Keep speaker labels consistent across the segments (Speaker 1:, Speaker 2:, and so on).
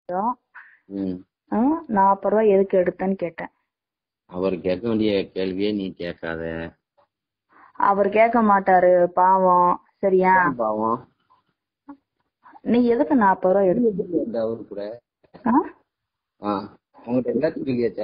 Speaker 1: ம்
Speaker 2: நாற்பது ரூபா எதுக்கு எடுத்தேன்னு கேட்டேன்
Speaker 1: அவர் கேட்க வேண்டிய கேள்வியே நீ கேட்காத
Speaker 2: அவர் கேட்க மாட்டாரு பாவம் சரியா
Speaker 1: ஏன் பாவம்
Speaker 2: நீ எதுக்கு நாற்பது ரூபா எடுத்த
Speaker 1: இந்த அவரு கூட
Speaker 2: ஆ?
Speaker 1: ஆ உங்ககிட்ட எல்லாத்தையும் சொல்லியாச்சா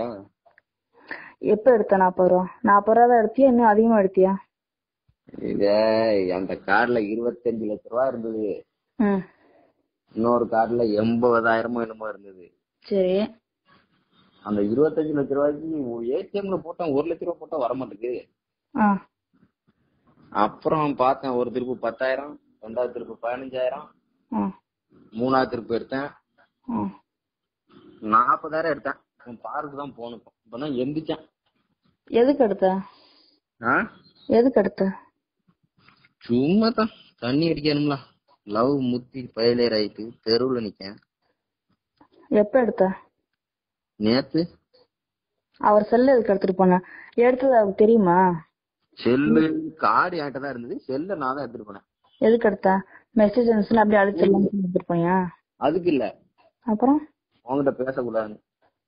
Speaker 2: எப்ப எடுத்த நாற்பது ரூபா நாற்பது ரூபா தான் எடுத்தியா இன்னும் அதிகமா எடுத்தியா
Speaker 1: இத அந்த கார்டுல இருபத்தஞ்சு லட்ச ரூபா இருந்தது
Speaker 2: ம்
Speaker 1: இன்னொரு கார்டுல எண்பதாயிரமோ என்னமோ இருந்தது
Speaker 2: சரி
Speaker 1: அந்த இருபத்தஞ்சு லட்ச ரூபாய்க்கு ஏடிஎம்ல போட்டா ஒரு லட்ச ரூபா போட்டா வர மாட்டேங்குது
Speaker 2: ஆ
Speaker 1: அப்புறம் பார்த்தேன் ஒரு திருப்பு பத்தாயிரம் ரெண்டாவது திருப்பு பதினஞ்சாயிரம்
Speaker 2: ஆ
Speaker 1: மூணாவது திருப்பு எடுத்தேன்
Speaker 2: ஆ
Speaker 1: நாற்பதாயிரம் எடுத்தேன் பார்க்கு தான் போகணும் இப்பதான் எந்திரிச்சேன்
Speaker 2: எதுக்கு எடுத்த
Speaker 1: ஆ
Speaker 2: எதுக்கு எடுத்த
Speaker 1: சும்மா தான் தண்ணி அடிக்கணும்ல லவ் முத்தி பயலேர் ஆயிட்டு தெருவுல நிக்கேன்
Speaker 2: எப்ப எடுத்த
Speaker 1: நேத்து
Speaker 2: அவர் செல்ல எதுக்கு எடுத்துட்டு போன எடுத்தது அவருக்கு தெரியுமா
Speaker 1: செல்லு கார்டு என்கிட்ட தான் இருந்தது செல்ல நான் தான் எடுத்துட்டு போனேன்
Speaker 2: எதுக்கு எடுத்த மெசேஜ் இருந்துச்சுன்னா அப்படியே அடிச்சிடலாம் எடுத்துட்டு போயா
Speaker 1: அதுக்கு இல்ல
Speaker 2: அப்புறம்
Speaker 1: உன்கிட்ட பேசக்கூடாதுன்னு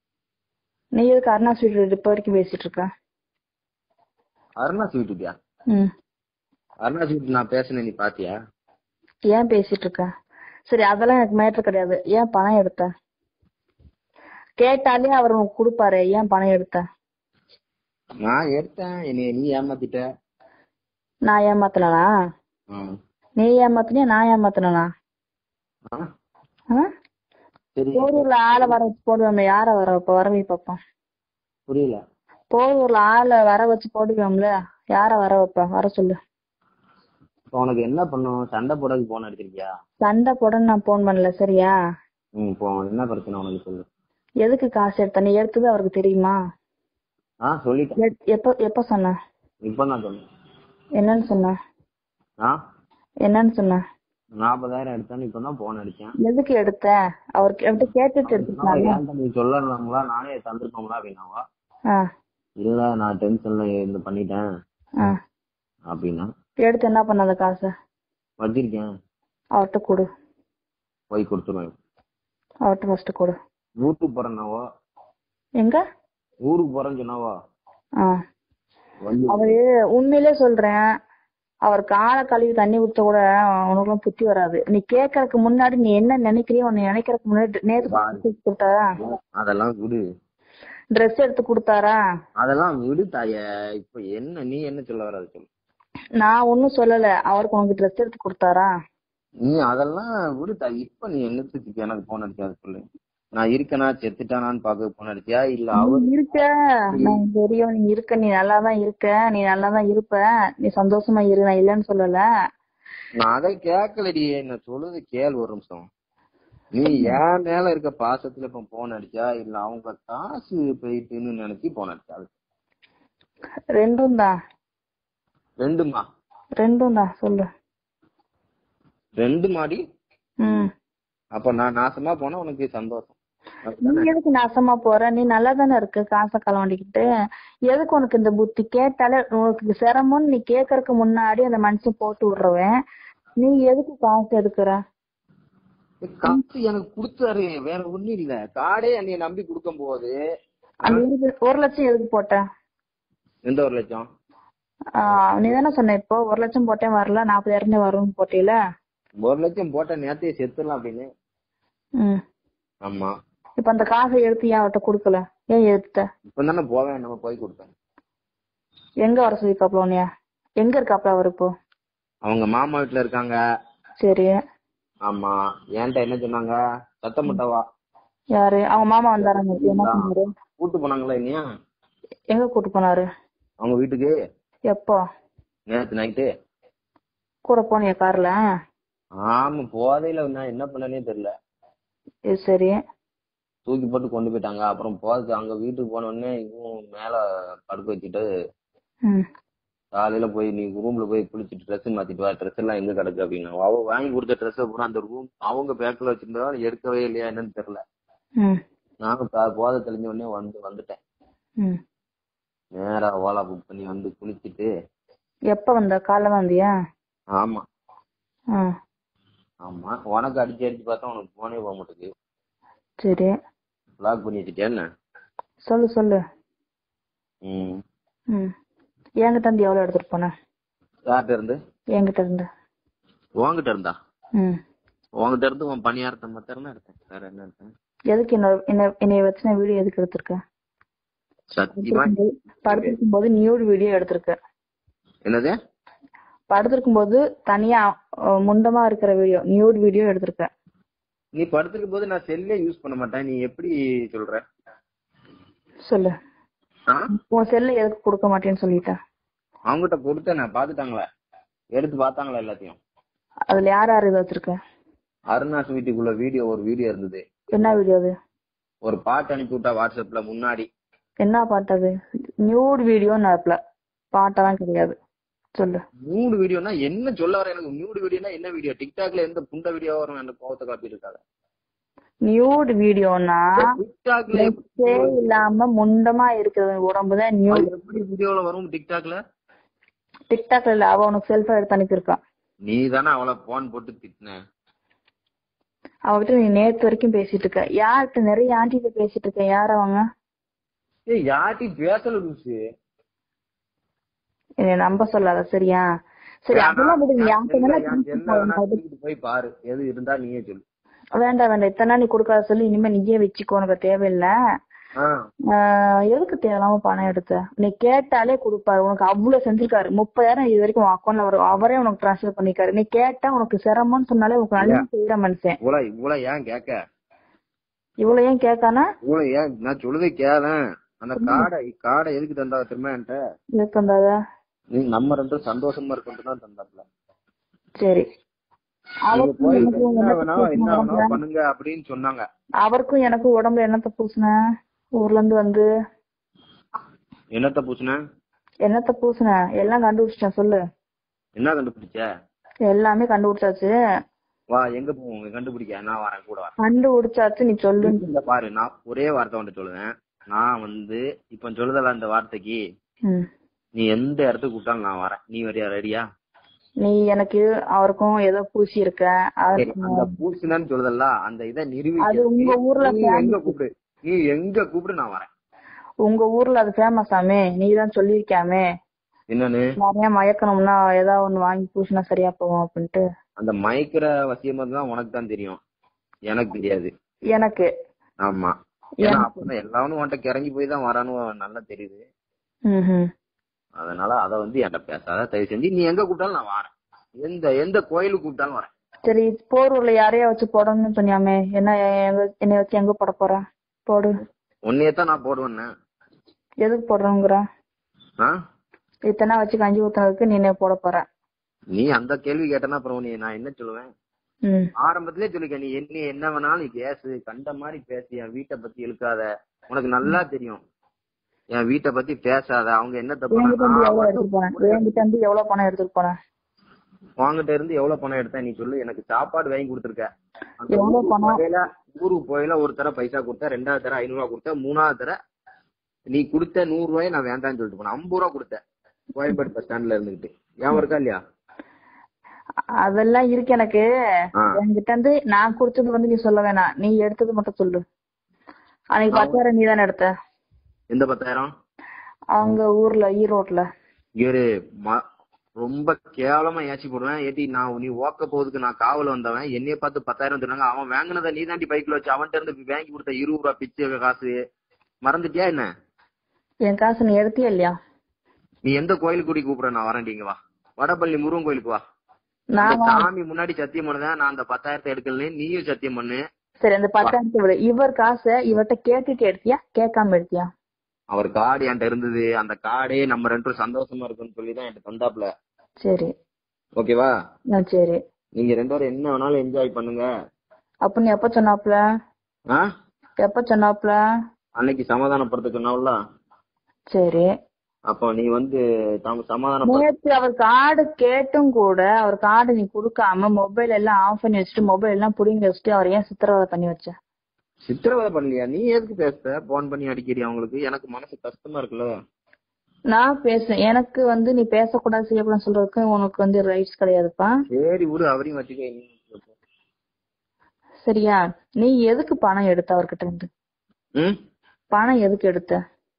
Speaker 2: நீ எதுக்கு அருணா ஸ்வீட் இப்ப வரைக்கும் பேசிட்டு இருக்க
Speaker 1: அருணா ஸ்வீட்டுட்டியா
Speaker 2: ம்
Speaker 1: அருணா ஸ்வீட் நான் பேசினேன் நீ பாத்தியா
Speaker 2: ஏன் பேசிட்டு இருக்க சரி அதெல்லாம் எனக்கு மேட்டர் கிடையாது ஏன் பணம் எடுத்த கேட்டாலே அவர் உனக்கு கொடுப்பாரு ஏன் பணம் எடுத்த
Speaker 1: நான் எடுத்தேன் என்னைய நீ ஏமாத்திட்ட
Speaker 2: நான் ஏமாத்தினா
Speaker 1: ஆ.
Speaker 2: நீ ஏமாத்தினியா நான் ஏமாத்தினா
Speaker 1: ஆ? சரி
Speaker 2: போரூர்ல ஆளை வர வச்சு போடுவோம்ல யார வர வைப்ப வர வை பாப்போம்
Speaker 1: புரியல
Speaker 2: போரூர்ல ஆளை வர வச்சு போடுவோம்ல யார வர வைப்ப வர சொல்லு
Speaker 1: இப்ப உனக்கு என்ன பண்ணும் சண்டை போடறதுக்கு போன் அடிச்சிருக்கியா
Speaker 2: சண்டை போடன்னு நான் போன் பண்ணல சரியா
Speaker 1: ம் போ என்ன பிரச்சனை உனக்கு சொல்லு
Speaker 2: எதுக்கு காசு எடுத்த நீ எடுத்தது அவருக்கு தெரியுமா
Speaker 1: ஆ சொல்லிட்டேன்
Speaker 2: எ- எப்ப எப்ப சொன்ன
Speaker 1: இப்ப நான் சொன்னேன்
Speaker 2: என்னன்னு சொன்ன
Speaker 1: ஆ
Speaker 2: என்னன்னு சொன்ன
Speaker 1: நாற்பதாயிரம் எடுத்தேன்னு இப்பதான் போன் அடிச்சேன்
Speaker 2: எதுக்கு எடுத்த அவருக்கு அவர்கிட்ட கேட்டுட்டு எடுத்துக்கலாம்
Speaker 1: ஏன்டா நீ சொல்லலாங்களா நானே தந்திருக்கோங்களா அப்படின்னாவா
Speaker 2: ஆ
Speaker 1: இல்ல நான் டென்ஷன்ல இருந்து பண்ணிட்டேன்
Speaker 2: ஆ
Speaker 1: அப்படின்னா
Speaker 2: எடுத்து என்ன பண்ண அந்த காசை
Speaker 1: வச்சிருக்கேன்
Speaker 2: அவர்கிட்ட கொடு
Speaker 1: போய் கொடுத்துருவேன்
Speaker 2: அவர்கிட்ட ஃபர்ஸ்ட் கொடு
Speaker 1: ஊருக்கு போறேன்னாவோ
Speaker 2: எங்க
Speaker 1: ஊருக்கு போறேன்னு சொன்னாவோ
Speaker 2: ஆ
Speaker 1: வந்து
Speaker 2: அவரு உண்மையிலே சொல்றேன் அவர் காலை கழுவி தண்ணி ஊத்த கூட உனக்குலாம் புத்தி வராது நீ கேட்கறதுக்கு முன்னாடி நீ என்ன நினைக்கிறியோ உன்னை நினைக்கிறதுக்கு முன்னாடி நேத்து dress கொடுத்தாரா
Speaker 1: அதெல்லாம் விடு
Speaker 2: ட்ரெஸ் எடுத்து கொடுத்தாரா
Speaker 1: அதெல்லாம் விடு தாய இப்ப என்ன நீ என்ன சொல்ல வர சொல்லு
Speaker 2: நான் ஒன்னும் சொல்லல அவருக்கு உனக்கு ட்ரெஸ் எடுத்து கொடுத்தாரா
Speaker 1: நீ அதெல்லாம் விடு தாய் இப்ப நீ என்னத்துக்கு எனக்கு போன் அடிச்சா சொல்லு நான் இருக்கனா செத்துட்டானான்னு பாக்க போன் அடிச்சியா இல்ல
Speaker 2: நீ
Speaker 1: அவர்
Speaker 2: இருக்க நான் தெரியும் நீ இருக்க நீ நல்லா தான் இருக்க நீ நல்லா தான் இருப்ப நீ சந்தோஷமா இரு நான் இல்லைன்னு சொல்லல
Speaker 1: நான் அதை கேட்கலடி நான் சொல்லுது கேள் ஒரு நிமிஷம் நீ என் மேல இருக்க பாசத்துல இப்ப போன் அடிச்சா இல்ல அவங்க காசு போயிட்டுன்னு நினைச்சு போன் அடிச்சா அது
Speaker 2: ரெண்டும் தான்
Speaker 1: ரெண்டுமா
Speaker 2: ரெண்டும் தான் சொல்லு
Speaker 1: ரெண்டு மாடி
Speaker 2: ம்
Speaker 1: அப்ப நான் நாசமா போனா உனக்கு சந்தோஷம்
Speaker 2: நீ எதுக்கு நாசமா போற நீ நல்லா தானே இருக்க காசை களவாண்டிக்கிட்டு எதுக்கு உனக்கு இந்த புத்தி கேட்டாலே உனக்கு சிரமம்னு நீ கேட்கறதுக்கு முன்னாடி அந்த மனுஷன் போட்டு விடுறவன் நீ எதுக்கு காசு எடுக்கிற
Speaker 1: காசு எனக்கு கொடுத்தாரு வேற ஒண்ணும் இல்ல காடே என்னைய நம்பி கொடுக்கும் போது
Speaker 2: அந்த இருக்கு- ஒரு லட்சம் எதுக்கு போட்ட
Speaker 1: எந்த ஒரு லட்சம்
Speaker 2: ஆஹ் நீ தானே சொன்ன இப்போ ஒரு லட்சம் போட்டேன் வரல நாற்பதாயிரம் வரும்னு போட்டியில
Speaker 1: ஒரு லட்சம் போட்ட நேரத்தையே செத்துடலாம் அப்படின்னு
Speaker 2: ம்
Speaker 1: ஆமா
Speaker 2: இப்ப அந்த காசை எடுத்து ஏன் அவர்கிட்ட கொடுக்கல ஏன் எடுத்த
Speaker 1: இப்ப தானே போவேன் நம்ம போய் கொடுத்தேன்
Speaker 2: எங்க வர சொல்லிருக்காப்ல உன்னைய எங்க இருக்காப்ல அவர் இப்போ
Speaker 1: அவங்க மாமா வீட்டுல இருக்காங்க
Speaker 2: சரி
Speaker 1: ஆமா என்கிட்ட என்ன சொன்னாங்க சத்தம் முட்டவா
Speaker 2: யாரு அவங்க மாமா வந்தாரா நேத்து? என்ன சொன்னாரு
Speaker 1: கூட்டு போனாங்களா இல்லையா
Speaker 2: எங்க கூட்டு போனாரு
Speaker 1: அவங்க வீட்டுக்கு
Speaker 2: எப்போ
Speaker 1: நேத்து நைட்டு
Speaker 2: கூட போனியா கார்ல
Speaker 1: ஆமா போதையில நான் என்ன பண்ணனே தெரியல
Speaker 2: இது சரி
Speaker 1: தூக்கி போட்டு கொண்டு போயிட்டாங்க அப்புறம் போறது அங்க வீட்டுக்கு போன உடனே இவன் மேல படுக்க வச்சுட்டு
Speaker 2: ம்
Speaker 1: காலையில போய் நீ ரூம்ல போய் குளிச்சுட்டு ட்ரெஸ் மாத்திட்டு வா ட்ரெஸ் எல்லாம் எங்க கிடக்கு அப்படின்னா அவ வாங்கி கொடுத்த ட்ரெஸ் பூரா அந்த ரூம் அவங்க பேக்ல வச்சிருந்தா எடுக்கவே இல்லையா என்னன்னு தெரியல
Speaker 2: ம்
Speaker 1: நானும் கா- போதை தெளிஞ்ச உடனே வந்து வந்துட்டேன்
Speaker 2: ம்
Speaker 1: நேரா ஓலா புக் பண்ணி வந்து குளிச்சுட்டு
Speaker 2: எப்ப வந்த காலைல வந்தியா
Speaker 1: ஆமா
Speaker 2: ஆ
Speaker 1: ஆமா உனக்கு அடிச்சு அடிச்சு பார்த்தா உனக்கு போனே போக மாட்டேங்குது
Speaker 2: சரி
Speaker 1: பிளாக் பண்ணி வச்சுட்டியா என்ன
Speaker 2: சொல்லு சொல்லு
Speaker 1: ம்
Speaker 2: ம் என்கிட்ட இருந்து எவ்வளவு எடுத்துட்டு போன
Speaker 1: யார்கிட்ட இருந்து
Speaker 2: என்கிட்ட இருந்து
Speaker 1: உன்கிட்ட இருந்தா
Speaker 2: ம்
Speaker 1: உன்கிட்ட இருந்து உன் பணியாரத்தை மாத்திரம் எடுத்தேன் வேற என்ன எடுத்தேன்
Speaker 2: எதுக்கு என்ன என்ன என்னைய வச்சு நான் வீடியோ எதுக்கு எடுத்திருக்க
Speaker 1: சத்தியமா
Speaker 2: படுத்திருக்கும் போது நியூட் வீடியோ எடுத்திருக்க
Speaker 1: என்னது
Speaker 2: படுத்திருக்கும் போது தனியா அஹ், முண்டமா இருக்கிற வீடியோ நியூட் வீடியோ எடுத்திருக்க
Speaker 1: நீ படுத்துக்கும் போது நான் செல்லே யூஸ் பண்ண மாட்டேன் நீ எப்படி சொல்ற
Speaker 2: சொல்லு
Speaker 1: ஆ?
Speaker 2: உன் செல்ல எதுக்கு கொடுக்க மாட்டேன்னு சொல்லிட்ட
Speaker 1: அவங்ககிட்ட கொடுத்தேன் நான் பாத்துட்டாங்களே எடுத்து பார்த்தாங்களா எல்லாத்தையும்
Speaker 2: அதுல யார் யார் இதை வச்சிருக்க
Speaker 1: அருணாஸ் வீட்டுக்குள்ள வீடியோ ஒரு வீடியோ இருந்தது
Speaker 2: என்ன வீடியோ அது
Speaker 1: ஒரு பாட்டு அனுப்பி விட்டா வாட்ஸ்அப்ல முன்னாடி
Speaker 2: என்ன பாட்டு அது நியூட் வீடியோ நடப்பல பாட்டெல்லாம் கிடையாது சொல்லு
Speaker 1: மூணு வீடியோனா என்ன சொல்ல வர எனக்கு மூணு வீடியோனா என்ன வீடியோ டிக்டாக்ல எந்த புண்ட வீடியோ வரும் அந்த கோவத்தை காப்பி இருக்காங்க
Speaker 2: நியூட் வீடியோனா
Speaker 1: டிக்டாக்ல
Speaker 2: ட்ரெஸ்ஸே இல்லாம முண்டமா இருக்கிற உடம்புதான் நியூட்
Speaker 1: எப்படி வீடியோல வரும் டிக்டாக்ல
Speaker 2: டிக்டாக்ல இல்ல அவ உனக்கு செல்ஃபா எடுத்து அனுப்பியிருக்கான்
Speaker 1: நீ தானே அவளை போன் போட்டு திட்டின
Speaker 2: அவகிட்ட நீ நேத்து வரைக்கும் பேசிட்டு இருக்க யார்கிட்ட நிறைய ஆண்டிகிட்ட பேசிட்டு இருக்க யார் அவங்க
Speaker 1: ஏய் யார்ட்டையும் பேசல லூசு
Speaker 2: என்னை நம்ப சொல்லாத சரியா சரி அதெல்லாம் விடு நீ யார்கிட்ட வேணா
Speaker 1: என் செல்ல வேணா தூக்கிட்டு போய் பாரு எது இருந்தா நீயே சொல்லு
Speaker 2: வேண்டாம் வேண்டாம் இத்தனை நாள் நீ கொடுக்காத சொல்லி இனிமே நீயே வச்சுக்கோ உனக்கு தேவையில்லை
Speaker 1: ஆ,
Speaker 2: ஆஹ் எதுக்கு தேவையில்லாம பணம் எடுத்த நீ கேட்டாலே கொடுப்பாரு உனக்கு அவ்வளவு செஞ்சிருக்காரு முப்பதாயிரம் இது வரைக்கும் அக்கௌண்ட்ல வரும் அவரே உனக்கு ட்ரான்ஸ்ஃபர் பண்ணிருக்காரு நீ கேட்டா உனக்கு சிரமம்னு சொன்னாலே உனக்கு நல்லா செய்யற மனுஷன்
Speaker 1: இவ்வளவு இவ்வளவு ஏன் கேட்க
Speaker 2: இவ்வளவு ஏன் கேட்கானா
Speaker 1: இவ்வளவு ஏன் நான் சொல்லுதே கேளேன் அந்த காடை காடை எதுக்கு தந்தா திரும்ப என்கிட்ட
Speaker 2: எதுக்கு வந்தாத
Speaker 1: நீ நம்ம ரெண்டும் சந்தோஷமா இருக்கட்டும் தான் தந்தாப்ல
Speaker 2: சரி
Speaker 1: நீங்க
Speaker 2: அவருக்கும்
Speaker 1: போய்
Speaker 2: எனக்கும்
Speaker 1: என்ன
Speaker 2: என்னத்த
Speaker 1: வேணா என்ன
Speaker 2: பூசுன
Speaker 1: வேணா பண்ணுங்க அப்படின்னு சொன்னாங்க
Speaker 2: அவருக்கும் எனக்கும் உடம்புல என்னத்த பூசுன ஊர்ல இருந்து வந்து
Speaker 1: என்னத்த பூசுன
Speaker 2: என்னத்த பூசுன எல்லாம் கண்டுபிடிச்சிட்டேன் சொல்லு
Speaker 1: என்ன கண்டுபிடிச்ச
Speaker 2: எல்லாமே கண்டுபிடிச்சாச்சு
Speaker 1: வா எங்க போவோம் கண்டுபிடிக்க நான் வரேன் கூட வரேன்
Speaker 2: கண்டுபிடிச்சாச்சு நீ சொல்லு
Speaker 1: இந்த பாரு நான் ஒரே வார்த்தை வந்து சொல்லுவேன் நான் வந்து இப்ப சொல்லுதல அந்த வார்த்தைக்கு
Speaker 2: ம்.
Speaker 1: நீ எந்த இடத்துக்கு கூப்பிட்டாலும் நான் வரேன் நீ வரியா ரெடியா
Speaker 2: நீ எனக்கு அவருக்கும் ஏதோ பூசி இருக்க
Speaker 1: சரி
Speaker 2: அதுக்கு
Speaker 1: அந்த பூசினன்னு சொல்லுதல்ல அந்த இதை
Speaker 2: அது
Speaker 1: நிரூபிக்க
Speaker 2: உங்க ஊர்ல
Speaker 1: நீ எங்க கூப்பிடு நீ எங்க கூப்பிடு நான் வரேன்
Speaker 2: உங்க ஊர்ல அது ஃபேமஸ் ஆமே நீ தான் சொல்லியிருக்காமே
Speaker 1: என்னன்னு
Speaker 2: நிறைய மயக்கணும்னா ஏதாவது ஒண்ணு வாங்கி பூசினா சரியா போகும் அப்படின்ட்டு
Speaker 1: அந்த மயக்கிற வசியம் தான் உனக்கு தான் தெரியும் எனக்கு தெரியாது
Speaker 2: எனக்கு
Speaker 1: ஆமா ஏன்னா அப்பதான் எல்லாரும் உன்கிட்ட கிறங்கி போய் தான் வரான்னு நல்லா தெரியுது
Speaker 2: ம்ஹும்.
Speaker 1: அதனால அத வந்து என்கிட்ட பேசாத தயவு செஞ்சு நீ எங்க கூப்பிட்டாலும் நான் வரேன் எந்த எந்த கோயிலுக்கு கூப்பிட்டாலும் வரேன்
Speaker 2: சரி போரூர்ல யாரையா வச்சு போடணும்னு சொன்னியாமே என்ன எங்க என்னைய வச்சு எங்க போட போற போடு
Speaker 1: உன்னையே தான் நான் போடுவேன்னு
Speaker 2: எதுக்கு போடுறோங்கிற
Speaker 1: ஆ
Speaker 2: இத்தனை வச்சு கஞ்சி ஊத்துனதுக்கு நீ என்ன போட போற
Speaker 1: நீ அந்த கேள்வி கேட்டனா அப்புறம் நீ நான் என்ன சொல்லுவேன்
Speaker 2: ம்
Speaker 1: ஆரம்பத்திலே சொல்லிக்க நீ என்ன என்ன வேணாலும் நீ பேசு கண்ட மாதிரி பேசு என் வீட்டை பத்தி இழுக்காத உனக்கு நல்லா தெரியும் என் வீட்டை பத்தி பேசாத அவங்க என்ன தப்பு
Speaker 2: என்கிட்ட இருந்து
Speaker 1: நான்
Speaker 2: எவ்வளவு
Speaker 1: மட்டும்
Speaker 2: எடுத்துட்டு போனேன் என்கிட்ட இருந்து எவ்வளவு பணம் எடுத்துட்டு போனேன்
Speaker 1: உன்கிட்ட இருந்து எவ்வளவு பணம் எடுத்த நீ சொல்லு எனக்கு சாப்பாடு வாங்கி கொடுத்துருக்க அந்த
Speaker 2: எவ்வளவு
Speaker 1: ஊருக்கு
Speaker 2: பணம்?
Speaker 1: போகையில ஊருக்கு போயில ஒரு தர பைசா கொடுத்த ரெண்டாவது தர ஐநூறு ரூபா கொடுத்த மூணாவது தர நீ கொடுத்த நூறு ரூபாய் நான் வேண்டாம்னு சொல்லிட்டு போனேன் ஐம்பது ரூபா கொடுத்த கோயம்பேடு பஸ் ஸ்டாண்ட்ல இருந்துகிட்டு ஏன் இருக்கா இல்லையா
Speaker 2: அதெல்லாம் இருக்கு எனக்கு
Speaker 1: ஆ.
Speaker 2: என்கிட்ட இருந்து நான் கொடுத்தது வந்து நீ சொல்ல வேணாம் நீ எடுத்தது மட்டும் சொல்லு அன்னைக்கு பத்தாயிரம் நீ தானே எடுத்த
Speaker 1: எந்த பத்தாயிரம்
Speaker 2: அவங்க ஊர்ல ஈரோட்ல
Speaker 1: இவரு ம- ரொம்ப கேவலமா ஏச்சி போடுவேன் ஏட்டி நான் நீ ஓக்க போறதுக்கு நான் காவல் வந்தவன் என்னைய பார்த்து பத்தாயிரம் தருவாங்க அவன் வாங்கினதை நீ தாண்டி பைக்ல வச்சு அவன்கிட்ட இருந்து வாங்கி கொடுத்த இருபது ரூபா பிச்சை காசு மறந்துட்டியா என்ன
Speaker 2: என் காசு நீ எடுத்தியா இல்லையா
Speaker 1: நீ எந்த கோயிலுக்கு கூடி கூப்பிடுற நான் வரேன்டிங்க வா வடபள்ளி முருகன் கோயிலுக்கு வா
Speaker 2: நான்
Speaker 1: அந்த சாமி முன்னாடி சத்தியம் பண்ணுதேன் நான் அந்த பத்தாயிரத்தை எடுக்கலன்னு நீயும் சத்தியம் பண்ணு
Speaker 2: சரி அந்த பத்தாயிரத்தை விட இவர் காசை இவர்கிட்ட கேட்டுட்டு எடுத்தியா கேட்காம எடுத்தியா
Speaker 1: அவர் கார்டு என்கிட்ட இருந்தது அந்த கார்டே நம்ம ரெண்டு பேரும் சந்தோஷமா இருக்குன்னு சொல்லி தான் என்கிட்ட தந்தாப்ல
Speaker 2: சரி
Speaker 1: ஓகேவா
Speaker 2: ஆ, சரி
Speaker 1: நீங்க ரெண்டு பேரும் என்ன வேணாலும் என்ஜாய் பண்ணுங்க
Speaker 2: அப்ப நீ எப்ப சொன்னாப்ல
Speaker 1: ஆ
Speaker 2: எப்ப சொன்னாப்ல
Speaker 1: அன்னைக்கு சமாதானப்படுத்துக்கணும்ல
Speaker 2: சரி
Speaker 1: அப்போ நீ வந்து தாம சமாதானப்பட
Speaker 2: நேத்து அவர் கார்டு கேட்டும் கூட அவர் கார்டு நீ கொடுக்காம மொபைல் எல்லாம் ஆஃப் பண்ணி வச்சுட்டு மொபைல் எல்லாம் புடிங்கி வச்சுட்டு அவர் ஏன் சித்திரவதை பண்ணி வச்ச
Speaker 1: சித்திரவதை பண்ணலையா நீ எதுக்கு பேசுற போன் பண்ணி அடிக்கடி அவங்களுக்கு எனக்கு மனசு கஷ்டமா இருக்குல்ல
Speaker 2: நான் பேசுறேன் எனக்கு வந்து நீ பேசக்கூடாது செய்யக்கூடாது சொல்றதுக்கு உனக்கு வந்து ரைட்ஸ் கிடையாதுப்பா
Speaker 1: சரி விடு அவரையும் வச்சுக்க நீ
Speaker 2: சரியா நீ எதுக்கு பணம் எடுத்த அவர்கிட்ட இருந்து
Speaker 1: ம்
Speaker 2: பணம் எதுக்கு எடுத்த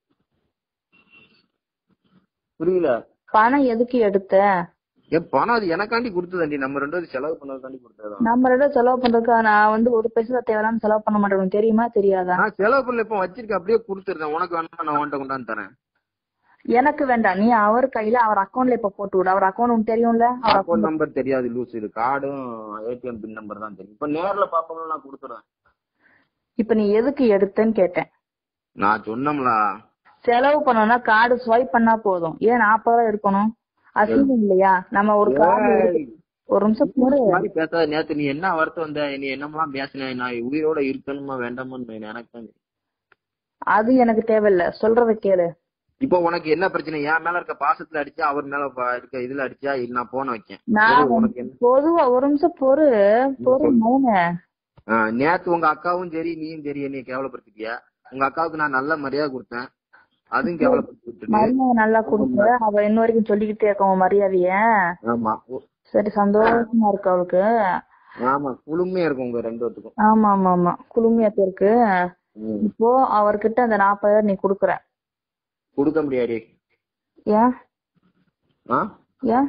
Speaker 1: புரியல
Speaker 2: பணம் எதுக்கு எடுத்த
Speaker 1: ஏன் பணம் அது எனக்காண்டி கொடுத்ததாண்டி நம்ம ரெண்டு பேரும் செலவு பண்ணதுக்காண்டி கொடுத்ததுதான்
Speaker 2: நம்ம ரெண்டும் செலவு பண்றதுக்கு நான் வந்து ஒரு பைசா தேவையில்லாம செலவு பண்ண மாட்டேன் உனக்கு தெரியுமா தெரியாதா
Speaker 1: நான் செலவு பண்ணல இப்ப வச்சிருக்கேன் அப்படியே கொடுத்துருந்தேன் உனக்கு வேணா நான் உன்கிட்ட கொண்டாந்து தரேன்
Speaker 2: எனக்கு வேண்டாம் நீ அவர் கையில அவர் அக்கௌண்ட்ல இப்ப போட்டு விடு அவர் அக்கௌண்ட் உனக்கு தெரியும்ல அவர்
Speaker 1: அக்கௌண்ட் நம்பர் தெரியாது லூஸ் இது கார்டும் ஏடிஎம் பின் நம்பர் தான் தெரியும் இப்ப நேர்ல பாப்போம்ல நான் கொடுத்துறேன்
Speaker 2: இப்ப நீ எதுக்கு எடுத்தேன்னு கேட்டேன்
Speaker 1: நான் சொன்னோம்ல
Speaker 2: செலவு பண்ணணும்னா கார்டு ஸ்வைப் பண்ணா போதும் ஏன் நாற்பது ரூபா இருக்கணும் அசிங்கம் இல்லையா நம்ம ஒரு கார்டு
Speaker 1: ஏய்,
Speaker 2: ஒரு நிமிஷம் போடு
Speaker 1: இந்த மாதிரி பேசாத நேத்து நீ என்ன வருத்தம் வந்த நீ என்னமெல்லாம் பேசின நான் உயிரோட இருக்கணுமா வேண்டாமான்னு எனக்கு தான் தெரியும்.
Speaker 2: அது எனக்கு தேவையில்ல சொல்றத கேளு
Speaker 1: இப்போ உனக்கு என்ன பிரச்சனை என் மேல இருக்க பாசத்துல அடிச்சா அவர் மேல ப- இருக்க இதுல அடிச்சா இல்ல நான் போன வைக்கேன்
Speaker 2: நான்
Speaker 1: சரி, உனக்கு என்ன
Speaker 2: பொதுவா ஒரு நிமிஷம் பொறு பொறு மௌன
Speaker 1: ஆ, நேத்து உங்க அக்காவும் சரி நீயும் சரி என்னைய கேவலப்படுத்திட்டியா உங்க அக்காவுக்கு நான் நல்ல மரியாதை கொடுத்தேன் அதுவும் கேவலப்படுத்தி விட்டுட்டு
Speaker 2: மருமக நல்லா கொடுத்த அவ இன்ன வரைக்கும் சொல்லிக்கிட்டே இருக்க உன் மரியாதைய
Speaker 1: ஆமா ஓ,
Speaker 2: சரி சந்தோஷமா இருக்கு அவளுக்கு
Speaker 1: ஆமா குளுமையா இருக்கும் உங்க ரெண்டு பேத்துக்கும்
Speaker 2: ஆமா ஆமா ஆமா குளுமையா இருக்கு
Speaker 1: ம்.
Speaker 2: இப்போ அவர்கிட்ட அந்த நாற்பதாயிரம் நீ குடுக்குற
Speaker 1: கொடுக்க முடியாது
Speaker 2: ஏன்
Speaker 1: ஆ
Speaker 2: ஏன்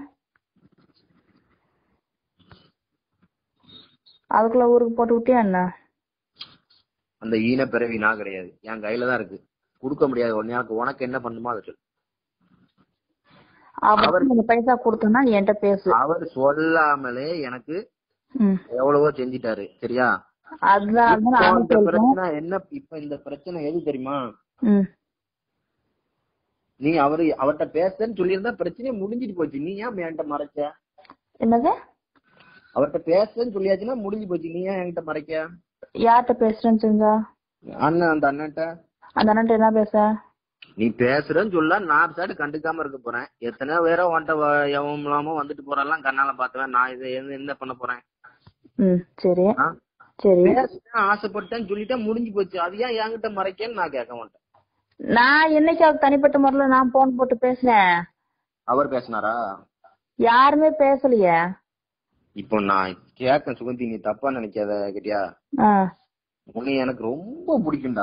Speaker 2: அதுக்குள்ள ஊருக்கு போட்டு விட்டியா என்ன
Speaker 1: அந்த ஈன பிறவி நான் கிடையாது என் கையில தான் இருக்கு கொடுக்க முடியாது உடனே எனக்கு உனக்கு என்ன பண்ணுமோ அதை சொல்லு
Speaker 2: அவருக்கு நீங்க பைசா கொடுத்தனா என்கிட்ட பேசு
Speaker 1: அவர் சொல்லாமலே எனக்கு
Speaker 2: ம்.
Speaker 1: எவ்வளவோ செஞ்சிட்டாரு சரியா
Speaker 2: அதுதான் அதுதான்
Speaker 1: இப்போ
Speaker 2: நானும்
Speaker 1: இந்த
Speaker 2: சொல்றேன்
Speaker 1: பிரச்சனை என்ன இப்ப இந்த பிரச்சனை எது தெரியுமா
Speaker 2: ம்.
Speaker 1: நீ அவரு அவர்ட்ட பேசுன்னு சொல்லியிருந்தா பிரச்சனையே முடிஞ்சிட்டு போச்சு நீ ஏன் என்கிட்ட மறைச்ச
Speaker 2: என்னது
Speaker 1: அவர்ட்ட பேசுன்னு சொல்லியாச்சுன்னா முடிஞ்சு போச்சு நீ ஏன் என்கிட்ட மறைக்க
Speaker 2: யார்கிட்ட பேசுறேன்னு சொன்னா
Speaker 1: அண்ணன் அந்த அண்ணன்ட்ட
Speaker 2: அந்த அண்ணன் என்ன பேச
Speaker 1: நீ பேசுறேன்னு சொல்ல நான் சாட்டு கண்டுக்காம இருக்க போறேன் எத்தனையோ பேரை உன்ட்ட வ- எவன் இல்லாம வந்துட்டு போறெல்லாம் கண்ணால பாத்துவேன் நான் இதை என்ன- என்ன பண்ண போறேன்
Speaker 2: ம் சரி
Speaker 1: ஆ?
Speaker 2: சரி
Speaker 1: பேசுறேன் ஆசைப்பட்டேன்னு சொல்லிட்டா முடிஞ்சு போச்சு அது ஏன் என்கிட்ட மறைக்கன்னு நான் கேட்க மாட்டேன்
Speaker 2: நான் என்னைக்கு அவருக்கு தனிப்பட்ட முறையில நான் போன் போட்டு பேசுனேன்
Speaker 1: அவர் பேசினாரா
Speaker 2: யாருமே பேசலையே
Speaker 1: இப்போ நான் கேட்க சுகந்தி நீ தப்பா நினைக்காத கேட்டியா
Speaker 2: ஆ.
Speaker 1: உன்னை எனக்கு ரொம்ப பிடிக்கும்டா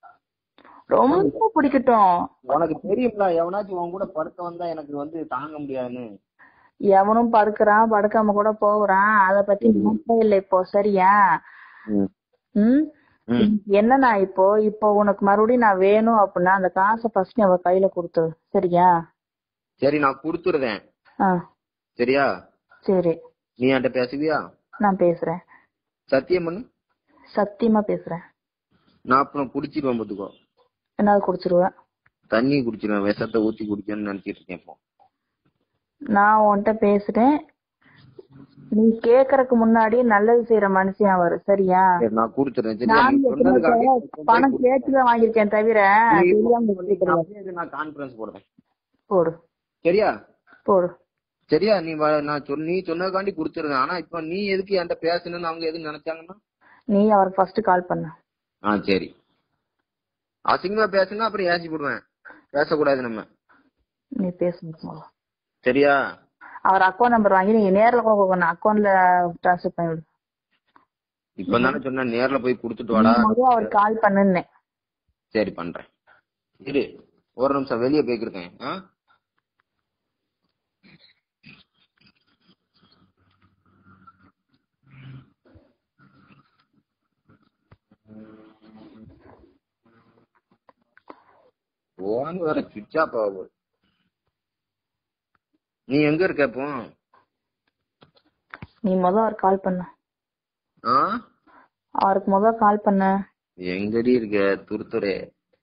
Speaker 2: ரொம்ப பிடிக்கட்டும்
Speaker 1: உனக்கு தெரியும்ல எவனாச்சும் உன் கூட படுக்க வந்தா எனக்கு வந்து தாங்க முடியாதுன்னு
Speaker 2: எவனும் படுக்கிறான் படுக்காம கூட போகிறான் அத பத்தி நினைப்பே இல்லை இப்போ சரியா ம்
Speaker 1: ம்.
Speaker 2: என்னன்னா இப்போ இப்போ உனக்கு மறுபடியும் நான் வேணும் அப்படின்னா அந்த காசை ஃபர்ஸ்ட் அவ கையில கொடுத்துரு சரியா
Speaker 1: சரி நான் கொடுத்துருதேன்
Speaker 2: ஆ
Speaker 1: சரியா
Speaker 2: சரி
Speaker 1: நீ என்கிட்ட பேசுவியா
Speaker 2: நான் பேசுறேன்
Speaker 1: சத்தியம் பண்ணு
Speaker 2: சத்தியமா பேசுறேன்
Speaker 1: நான் அப்புறம் குடிச்சிருவேன் பாத்துக்கோ
Speaker 2: என்னாவது குடிச்சிருவேன்
Speaker 1: தண்ணி குடிச்சிருவேன் விஷத்தை ஊத்தி குடிக்கணும்னு நினைச்சிட்டு இருக்கேன் இப்போ
Speaker 2: நான் உன்கிட்ட பேசுறேன் நீ கேக்குறதுக்கு முன்னாடி நல்லது செய்யற மனுஷன் அவரு சரியா
Speaker 1: சரி நான் கொடுத்துறேன் சரியா
Speaker 2: நான்
Speaker 1: நீ
Speaker 2: எத்தனை
Speaker 1: சொன்னதுக்காக
Speaker 2: தடவை பணம் கேட்டுதான் வாங்கியிருக்கேன் தவிர
Speaker 1: நீ
Speaker 2: தெரியாம
Speaker 1: நான்
Speaker 2: கொடுத்துக்கிறேன்.
Speaker 1: அப்படியே நான் கான்ஃபரன்ஸ் போடுறேன்
Speaker 2: போடு
Speaker 1: சரியா
Speaker 2: போடு
Speaker 1: சரியா நீ வ- நான் சொன்ன நீ சொன்னதுக்காண்டி கொடுத்துருந்தேன் ஆனா இப்போ நீ எதுக்கு என்கிட்ட பேசணும்னு அவங்க எதுவும் நினைச்சாங்கன்னா
Speaker 2: நீ அவருக்கு ஃபர்ஸ்ட் கால் பண்ண
Speaker 1: ஆ சரி அசிங்கமா பேசுனா அப்புறம் ஏசி போடுவேன் பேசக்கூடாது நம்ம
Speaker 2: நீ பேசணும்
Speaker 1: சரியா
Speaker 2: அவர் அக்கௌண்ட் நம்பர் வாங்கி நீங்க நேர்ல கூட அக்கௌண்ட்ல ட்ரான்ஸ்ஃபர் பண்ணி விடு
Speaker 1: இப்ப தானே சொன்னேன் நேர்ல போய் கொடுத்துட்டு வாடா
Speaker 2: முதல்ல அவருக்கு கால் பண்ணுன்னேன்
Speaker 1: சரி பண்றேன் இரு ஒரு நிமிஷம் வெளியே போய்க்கிருக்கேன் ஆ போன் வேற சுவிட்ச் ஆஃப் ஆகுது நீ எங்க இருக்க இப்போ
Speaker 2: நீ முத அவர் கால் பண்ண
Speaker 1: ஆ
Speaker 2: அவருக்கு முத கால் பண்ண
Speaker 1: எங்கடி இருக்க துருத்துரே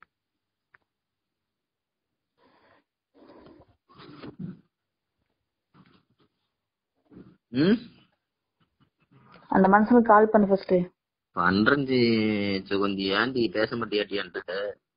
Speaker 1: ம்
Speaker 2: அந்த மனுஷனுக்கு கால் பண்ணு ஃபர்ஸ்ட்
Speaker 1: பண்றஞ்சி சுகந்தி ஏன்டி பேச மாட்டியாட்டியான்ட்டு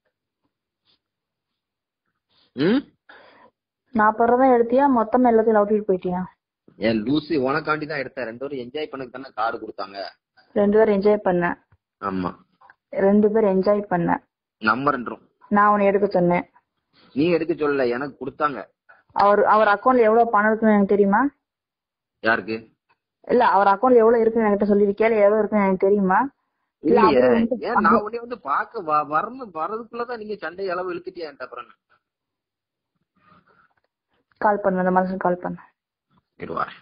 Speaker 1: ம்
Speaker 2: நாற்பது ரூபா தான் எடுத்தியா மொத்தமா எல்லாத்தையும் லவுட்டிட்டு போயிட்டியா
Speaker 1: என் லூசி உனக்காண்டி தான் எடுத்தேன் ரெண்டு பேரும் என்ஜாய் பண்ணக்கு தானே கார்டு கொடுத்தாங்க
Speaker 2: ரெண்டு பேரும் என்ஜாய் பண்ண
Speaker 1: ஆமா
Speaker 2: ரெண்டு பேரும் என்ஜாய் பண்ண
Speaker 1: நம்ம ரெண்டும்
Speaker 2: நான் உன்னை எடுக்க சொன்னேன்
Speaker 1: நீ எடுக்க சொல்லல எனக்கு கொடுத்தாங்க
Speaker 2: அவர் அவர் அக்கௌண்ட்ல எவ்வளவு பணம் இருக்குன்னு எனக்கு தெரியுமா
Speaker 1: யாருக்கு
Speaker 2: இல்ல அவர் அக்கௌண்ட்ல எவ்வளவு இருக்குன்னு என்கிட்ட சொல்லிருக்கியா இல்ல எவ்வளவு இருக்குன்னு எனக்கு தெரியுமா இல்ல
Speaker 1: இல்லையே
Speaker 2: அவரு வந்து
Speaker 1: ஏன் நான் உன்னை வந்து பாக்க வ- வரணும் வரதுக்குள்ளதான் நீங்க சண்டை அளவு இழுத்துட்டியா என்கிட்ட அப்புறம் என்ன?
Speaker 2: கால் பண்ணு அந்த மனுஷன் கால் பண்ணு
Speaker 1: இரு வரேன்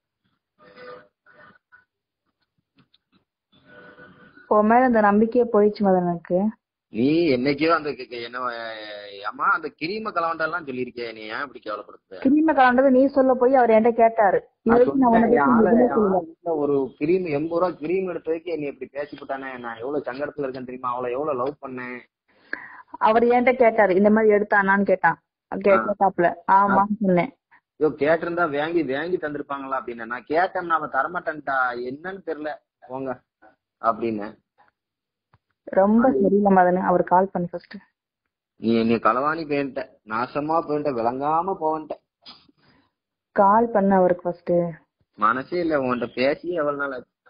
Speaker 2: உன் மேல இந்த நம்பிக்கையே போயிடுச்சு மதன் எனக்கு
Speaker 1: நீ என்னைக்கோ அந்த க- க- என்ன அஹ், அம்மா அந்த கிரீம கலவண்டெல்லாம் சொல்லியிருக்கே நீ ஏன் இப்படி கேவலப்படுத்த
Speaker 2: கிருமி கலண்டது நீ சொல்ல போய் அவர் என்கிட்ட கேட்டாரு இது
Speaker 1: நான்
Speaker 2: வரைக்கும் நான் உன்னை
Speaker 1: சொன்னேன்,
Speaker 2: பத்தி
Speaker 1: என் ஆளை-
Speaker 2: எதுவுமே
Speaker 1: என்
Speaker 2: சொல்லல
Speaker 1: ஆளுகிட்ட ஒரு கிரீம் எண்பது ரூபா கிரீம் எடுத்ததுக்கு நீ இப்படி பேசிவிட்டானே நான் எவ்வளவு சங்கடத்துல இருக்கேன் தெரியுமா அவளை எவ்வளவு லவ் பண்ணேன்
Speaker 2: அவர் என்கிட்ட கேட்டாரு இந்த மாதிரி எடுத்தானான்னு கேட்டான் கே- கேட்டாப்ல ஆமான்னு சொன்னேன்
Speaker 1: ஐயோ கேட்டிருந்தா வாங்கி வாங்கி தந்திருப்பாங்களா அப்படின்னு நான் கேட்டேன் அவன் தரமாட்டேன்டா என்னன்னு தெரியல போங்க அப்படின்னு
Speaker 2: ரொம்ப சரியில்லை மதன் அவர் கால் பண்ணு ஃபர்ஸ்ட்
Speaker 1: நீ என்னை களவாணி போயிட்ட நாசமா போயிட்ட விளங்காம போவன்ட்ட
Speaker 2: கால் பண்ணு அவருக்கு ஃபர்ஸ்ட்
Speaker 1: மனசே இல்ல உன்கிட்ட பேசி எவ்வளவு நாள் ஆச்சு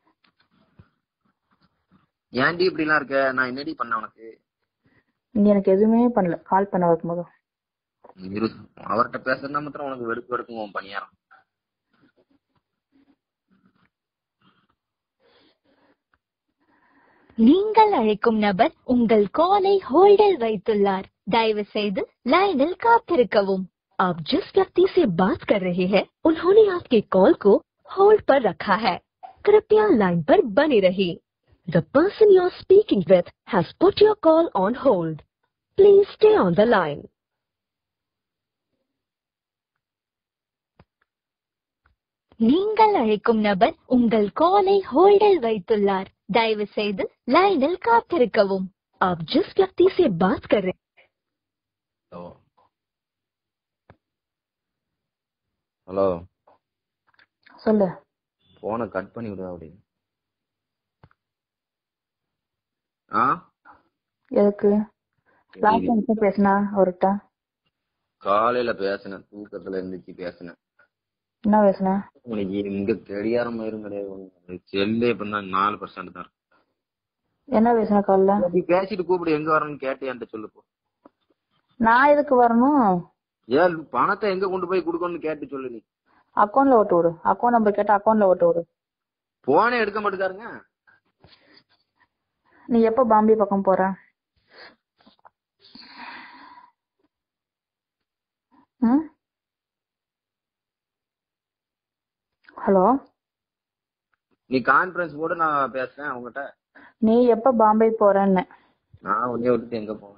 Speaker 1: ஏன்டி இப்படி எல்லாம் இருக்க நான் என்னடி பண்ண உனக்கு
Speaker 2: நீ எனக்கு எதுவுமே பண்ணல கால் பண்ண அவருக்கு முதல்
Speaker 1: இரு அவர்கிட்ட பேசுறதுனா மாத்திரம் உனக்கு வெறுப்பு வெறுக்கும் உன் பணியாரம்
Speaker 3: நீங்கள் அழைக்கும் நபர் உங்கள் காலை ஹோல்டில் வைத்துள்ளார் தயவு செய்து लाइनिल காத்திருக்கவும் आप जिस व्यक्ति से बात कर रहे हैं उन्होंने आपके कॉल को होल्ड पर रखा है कृपया लाइन पर बने रहिए the person you are speaking with has put your call on hold please stay on the line நீங்கள் அழைக்கும் நபர் உங்கள் காலை ஹோல்டில் வைத்துள்ளார் தயவு செய்து लाइनिल காத்திருக்கவும் आप जिस व्यक्ति से बात कर रहे
Speaker 1: ஹலோ ஹலோ
Speaker 2: சொல்லு
Speaker 1: போனை கட் பண்ணி விடு அப்படி ஆ
Speaker 2: எதுக்கு லாஸ்ட் டைம் எப்ப பேசினா அவர்கிட்ட
Speaker 1: காலையில பேசினேன் தூக்கத்துல இருந்துச்சு பேசினேன்
Speaker 2: என்ன பேசின
Speaker 1: உனக்கு இங்க கடிகாரம் மயிரும் கிடையாது உனக்கு செல்லே இப்ப தான் நாலு பர்சன்ட் தான் இருக்கு.
Speaker 2: என்ன பேசின கால்ல
Speaker 1: நீ பேசிட்டு கூப்பிடு எங்க வரணும்னு கேட்டு என்கிட்ட சொல்லு போ
Speaker 2: நான் எதுக்கு வரணும்
Speaker 1: ஏன் பணத்தை எங்க கொண்டு போய் கொடுக்கணும்னு கேட்டு சொல்லு நீ
Speaker 2: அக்கௌண்ட்ல ஓட்டு விடு அக்கௌண்ட் நம்பர் கேட்டா அக்கௌண்ட்ல ஓட்டு விடு
Speaker 1: போனே எடுக்க மாட்டேக்காருங்க
Speaker 2: நீ எப்ப பாம்பே பக்கம் போற ம் ஹலோ
Speaker 1: நீ கான்ஃபரன்ஸ் போட்டு நான் பேசுறேன் அவங்ககிட்ட
Speaker 2: நீ எப்ப பாம்பே போறன்னு
Speaker 1: நான் உன்னைய விட்டுட்டு எங்க போவேன்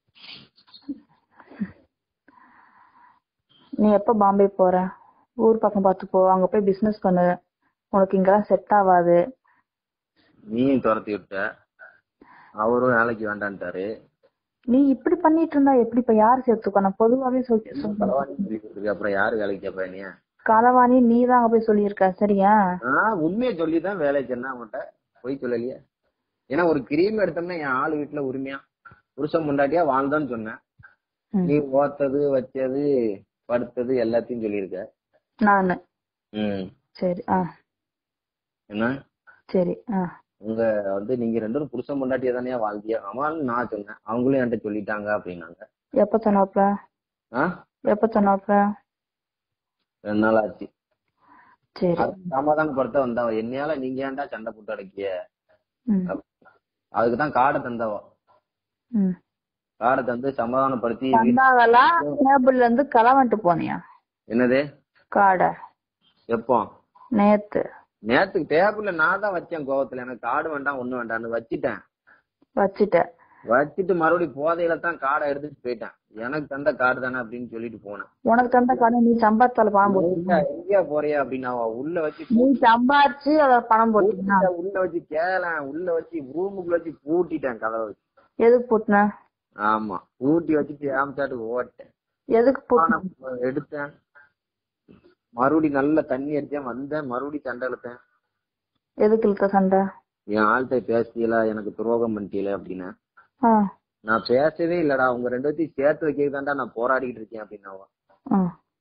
Speaker 2: நீ எப்ப பாம்பே போற ஊர் பக்கம் பார்த்து போ அங்க போய் பிசினஸ் பண்ணு உனக்கு இங்கெல்லாம் செட் ஆகாது
Speaker 1: நீயும் துரத்தி விட்ட அவரும் வேலைக்கு வேண்டான்ட்டாரு
Speaker 2: நீ இப்படி பண்ணிட்டு இருந்தா எப்படி இப்ப யார் சேர்த்துக்கோ நான் பொதுவாவே சொல்லி சொல்றேன்.
Speaker 1: பரவாயில்ல சொல்லி கொடுத்துருக்கு. அப்புறம் யாரு வேலைக்கு கேட்பா நீ
Speaker 2: களவாணி நீ தான் அங்க போய் சொல்லியிருக்க சரியா
Speaker 1: நான் உண்மையை சொல்லி தான் வேலை சொன்னேன் அவன்கிட்ட போய் சொல்லலையே ஏன்னா ஒரு கிரீம் எடுத்தோம்னா என் ஆளு வீட்டுல உரிமையா புருஷன் முண்டாட்டியா வாழ்ந்தான்னு சொன்னேன்
Speaker 2: ம்.
Speaker 1: நீ ஓத்தது வச்சது படுத்தது எல்லாத்தையும் சொல்லியிருக்க
Speaker 2: நானு
Speaker 1: ம்
Speaker 2: சரி ஆ
Speaker 1: என்ன
Speaker 2: சரி ஆ
Speaker 1: உங்க வந்து நீங்க ரெண்டு பேரும் புருஷன் முண்டாட்டியா தானே வாழ்ந்தியா ஆமான்னு நான் சொன்னேன் அவங்களும் என்கிட்ட சொல்லிட்டாங்க அப்படின்னாங்க
Speaker 2: எப்ப சொன்னாப்ல
Speaker 1: ஆ
Speaker 2: எப்ப சொன்னாப்ல
Speaker 1: ரெண்டு நாள் ஆச்சு
Speaker 2: சரி
Speaker 1: அது சமாதானப்படுத்த வந்தவ என்னையால நீங்க ஏன்டா சண்டை போட்டு அடக்கிய
Speaker 2: ம்
Speaker 1: அதுக்கு தான் காடை தந்தவ
Speaker 2: ம்
Speaker 1: காடை தந்து சமாதானப்படுத்தி
Speaker 2: வந்தாங்களா டேபிள்ல இருந்து களவாண்டு போனியா
Speaker 1: என்னது
Speaker 2: காடை
Speaker 1: எப்போ
Speaker 2: நேத்து
Speaker 1: நேத்துக்கு டேபிள்ல நான் தான் வச்சேன் கோவத்துல எனக்கு காடு வேண்டாம் ஒண்ணு வேண்டாம்னு வச்சிட்டேன்
Speaker 2: வச்சிட்ட
Speaker 1: வச்சிட்டு மறுபடியும் போதையில தான் காடை எடுத்துட்டு போயிட்டேன் எனக்கு தந்த காடு தானே அப்படின்னு சொல்லிட்டு போனேன்
Speaker 2: உனக்கு தந்த காடை நீ சம்பாதிச்சால பணம் போட்டு
Speaker 1: எங்க- எங்கேயா போறியா அப்படின்னு அவ உள்ள வச்சு
Speaker 2: நீ சம்பாதிச்சு அத பணம் போட்டீங்கன்னா
Speaker 1: பூட்டிட்டேன், உள்ள வச்சு கேளேன் உள்ள வச்சு ரூமுக்குள்ள வச்சு பூட்டிட்டேன் கதவை வச்சு
Speaker 2: எதுக்கு போட்டுன
Speaker 1: ஆமா பூட்டி வச்சுட்டு ஏமாச்சாட்டு ஓட்டேன்
Speaker 2: எதுக்கு போட்டு
Speaker 1: ஆனா, எடுத்தேன் மறுபடியும் நல்ல தண்ணி அடிச்சேன் வந்தேன் மறுபடியும் சண்டை இழுத்தேன்
Speaker 2: எதுக்கு இழுத்த சண்டை
Speaker 1: என் ஆள்கிட்ட பேசியல எனக்கு துரோகம் பண்ணிட்டீல அப்படின்னு
Speaker 2: ஆ
Speaker 1: நான் பேசவே இல்லடா உங்க ரெண்டு பேத்தையும் சேர்த்து வைக்கிறதாண்டா நான் போராடிக்கிட்டு இருக்கேன் அப்படின்னு அவ
Speaker 2: ஆ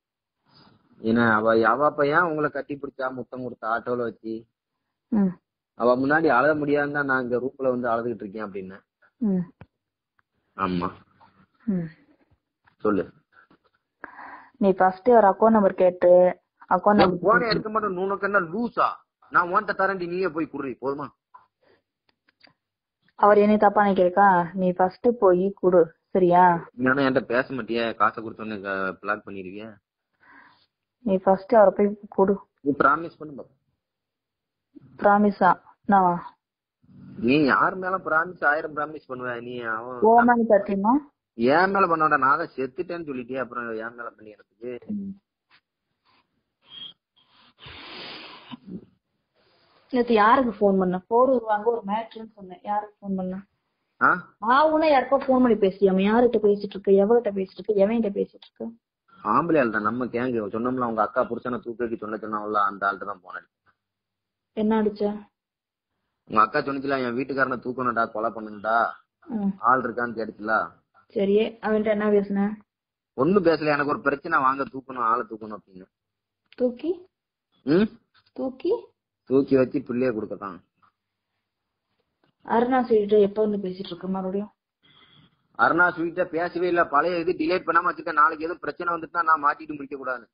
Speaker 1: ஏன்னா அவ அவ அப்ப ஏன் உங்களை கட்டி பிடிச்சா முத்தம் கொடுத்த ஆட்டோல வச்சு
Speaker 2: ம்
Speaker 1: அவ முன்னாடி அழ முடியாதுன்னு தான் நான் இங்க ரூப்ல வந்து அழுதுகிட்டு இருக்கேன் அப்படின்னு
Speaker 2: ம்
Speaker 1: ஆமா
Speaker 2: ம்
Speaker 1: சொல்லு
Speaker 2: நீ ஃபர்ஸ்ட் ஒரு அக்கௌண்ட் நம்பர் கேட்டு அக்கௌண்ட்
Speaker 1: போனே இருக்க மாட்டேன் உனக்கு என்ன லூசா நான் உன்கிட்ட தரேன்டி நீயே போய் குடுறி போதுமா
Speaker 2: அவர் என்னை தப்பா நினைக்கிறக்கா நீ ஃபர்ஸ்ட் போய் குடு சரியா
Speaker 1: இல்லைன்னா என்கிட்ட பேச மாட்டியே காசை கொடுத்தோன்னு பிளாக் பண்ணிடுவியா
Speaker 2: நீ ஃபர்ஸ்ட் அவரை போய் குடு
Speaker 1: நீ ப்ராமிஸ் பண்ணு பாப்போம்.
Speaker 2: ப்ராமிஸா நான்
Speaker 1: நீ யார் மேல ப்ராமிஸ் ஆயிரம் ப்ராமிஸ் பண்ணுவ நீ அவன்
Speaker 2: ஓமன் சத்தியமா
Speaker 1: என் மேல பண்ண வேண்டாம் நான் தான் செத்துட்டேன்னு சொல்லிட்டே அப்புறம் என் மேல பண்ணிக்கிறதுக்கு
Speaker 2: நேத்து யாருக்கு ஃபோன் பண்ண போடுவாங்க ஒரு மேட்ருன்னு சொன்னேன் யாருக்கு ஃபோன் பண்ண
Speaker 1: ஆ
Speaker 2: ஆவுனா யாருக்கோ ஃபோன் பண்ணி பேசியாம யார்கிட்ட பேசிட்டு இருக்க எவகிட்ட பேசிட்டு இருக்க எவன்கிட்ட பேசிட்டு இருக்க
Speaker 1: ஆம்பளை ஆள் தான் நம்ம கேங்க சொன்னோம்ல அவங்க அக்கா புருஷனை தூக்கி சொன்ன சொன்னால அந்த ஆள்கிட்ட தான் போனேன்
Speaker 2: என்ன அடிச்ச
Speaker 1: உங்க அக்கா சொன்னிச்சுல என் வீட்டுக்காரனை தூக்கணும்டா கொலை பண்ணுடா
Speaker 2: ம்,
Speaker 1: ஆள் இருக்கான்னு கேட்டுச்சுல
Speaker 2: சரி அவன்கிட்ட என்ன பேசுன
Speaker 1: ஒண்ணும் பேசல எனக்கு ஒரு பிரச்சனை வாங்க தூக்கணும் ஆளை தூக்கணும் அப்படின்னு
Speaker 2: தூக்கி
Speaker 1: ம்
Speaker 2: தூக்கி
Speaker 1: தூக்கி வச்சு பிள்ளைய கொடுக்கத்தான்
Speaker 2: அருணா சொல்லிட்டு எப்ப வந்து பேசிட்டு இருக்க மறுபடியும்
Speaker 1: அருணா ஸ்வீட்ட பேசவே இல்ல பழைய இது டிலேட் பண்ணாம வச்சுக்க நாளைக்கு எதுவும் பிரச்சனை வந்துட்டுனா நான் மாட்டிட்டு முடிக்க கூடாது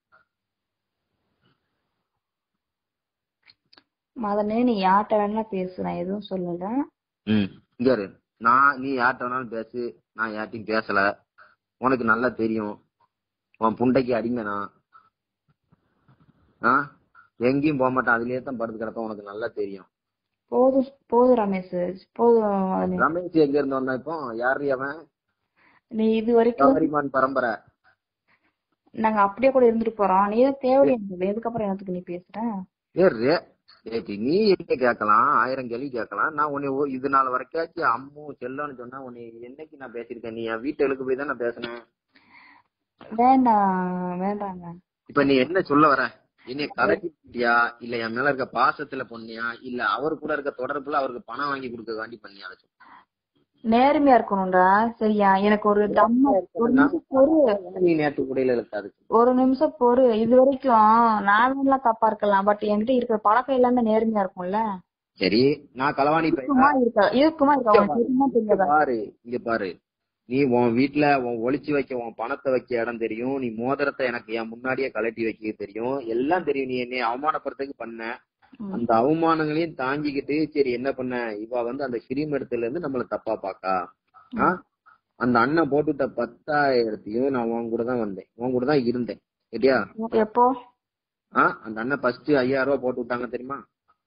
Speaker 2: மதனே நீ யார்கிட்ட வேணா பேசு நான் எதுவும் சொல்லல
Speaker 1: ம் இங்க இரு. நான் நீ யார்கிட்ட வேணாலும் பேசு நான் யார்ட்டையும் பேசல உனக்கு நல்லா தெரியும் உன் புண்டைக்கு அடிமை நான் ஆ எங்கேயும் போக மாட்டேன் அதுலயே தான் படுத்து கிடப்பேன் உனக்கு நல்லா தெரியும்
Speaker 2: போதும் போதும் ரமேஷ் போதும் மதனே
Speaker 1: ரமேஷ் எங்க இருந்து வந்தான் இப்போ யாரு அவன்
Speaker 2: நீ இது வரைக்கும்
Speaker 1: கவரிமான் பரம்பரை
Speaker 2: நாங்க அப்படியே கூட இருந்துட்டு போறோம் நீ தான் தேவையான எதுக்கப்புறம் எனக்கு நீ பேசுற
Speaker 1: ஏ ரே ஏடி, நீ எங்க கேட்கலாம் ஆயிரம் கேள்வி கேட்கலாம் நான் உன்னை ஓ- இது நாள் வரைக்காச்சும் அம்மு செல்லன்னு சொன்னா உன்னை என்னைக்கு நான் பேசியிருக்கேன் நீ என் வீட்டுக்கு போய் தான் நான் பேசினேன்
Speaker 2: வேண்டாம் வேண்டாங்க
Speaker 1: இப்ப நீ என்ன சொல்ல வர என்னைய கலக்கிட்டியா இல்ல என் மேல இருக்க பாசத்துல பொண்ணியா இல்ல அவர் கூட இருக்க தொடர்புல அவருக்கு பணம் வாங்கி கொடுக்க வேண்டி பண்ணியா அதை சொல்லு.
Speaker 2: நேர்மையா இருக்கணும்டா சரியா எனக்கு ஒரு தம்ம ஒரு நிமிஷம் பொறு
Speaker 1: நீ நேற்று கூடையில இழுக்காது
Speaker 2: ஒரு நிமிஷம் பொறு இது வரைக்கும் நானும் தப்பா இருக்கலாம் பட் என்கிட்ட இருக்கிற பழக்கம் எல்லாமே நேர்மையா இருக்கும்ல
Speaker 1: சரி நான் களவாணி பையன்
Speaker 2: இருக்குமா இருக்கா இருக்குமா இருக்கா உனக்கு தெரியுமா
Speaker 1: இங்க
Speaker 2: தெரியாதா
Speaker 1: பாரு இங்க பாரு நீ உன் வீட்டுல உன் ஒளிச்சு வைக்க உன் பணத்தை வைக்க இடம் தெரியும் நீ மோதிரத்தை எனக்கு என் முன்னாடியே கலட்டி வைக்க தெரியும் எல்லாம் தெரியும் நீ என்னை அவமானப்படுறதுக்கு பண்ண
Speaker 2: ம்.
Speaker 1: அந்த அவமானங்களையும் தாங்கிக்கிட்டு சரி என்ன பண்ண இவ வந்து அந்த கிரீம் இடத்துல இருந்து நம்மள தப்பா பாக்கா ஆ? அந்த அண்ணன் போட்டுட்ட பத்தாயிரத்தையும் நான் உன் கூட தான் வந்தேன் உன் கூட தான் இருந்தேன் சரியா
Speaker 2: எப்போ
Speaker 1: ஆ அந்த அண்ணன் ஃபர்ஸ்ட் ஐயாயிரம் ரூபாய் போட்டு விட்டாங்க தெரியுமா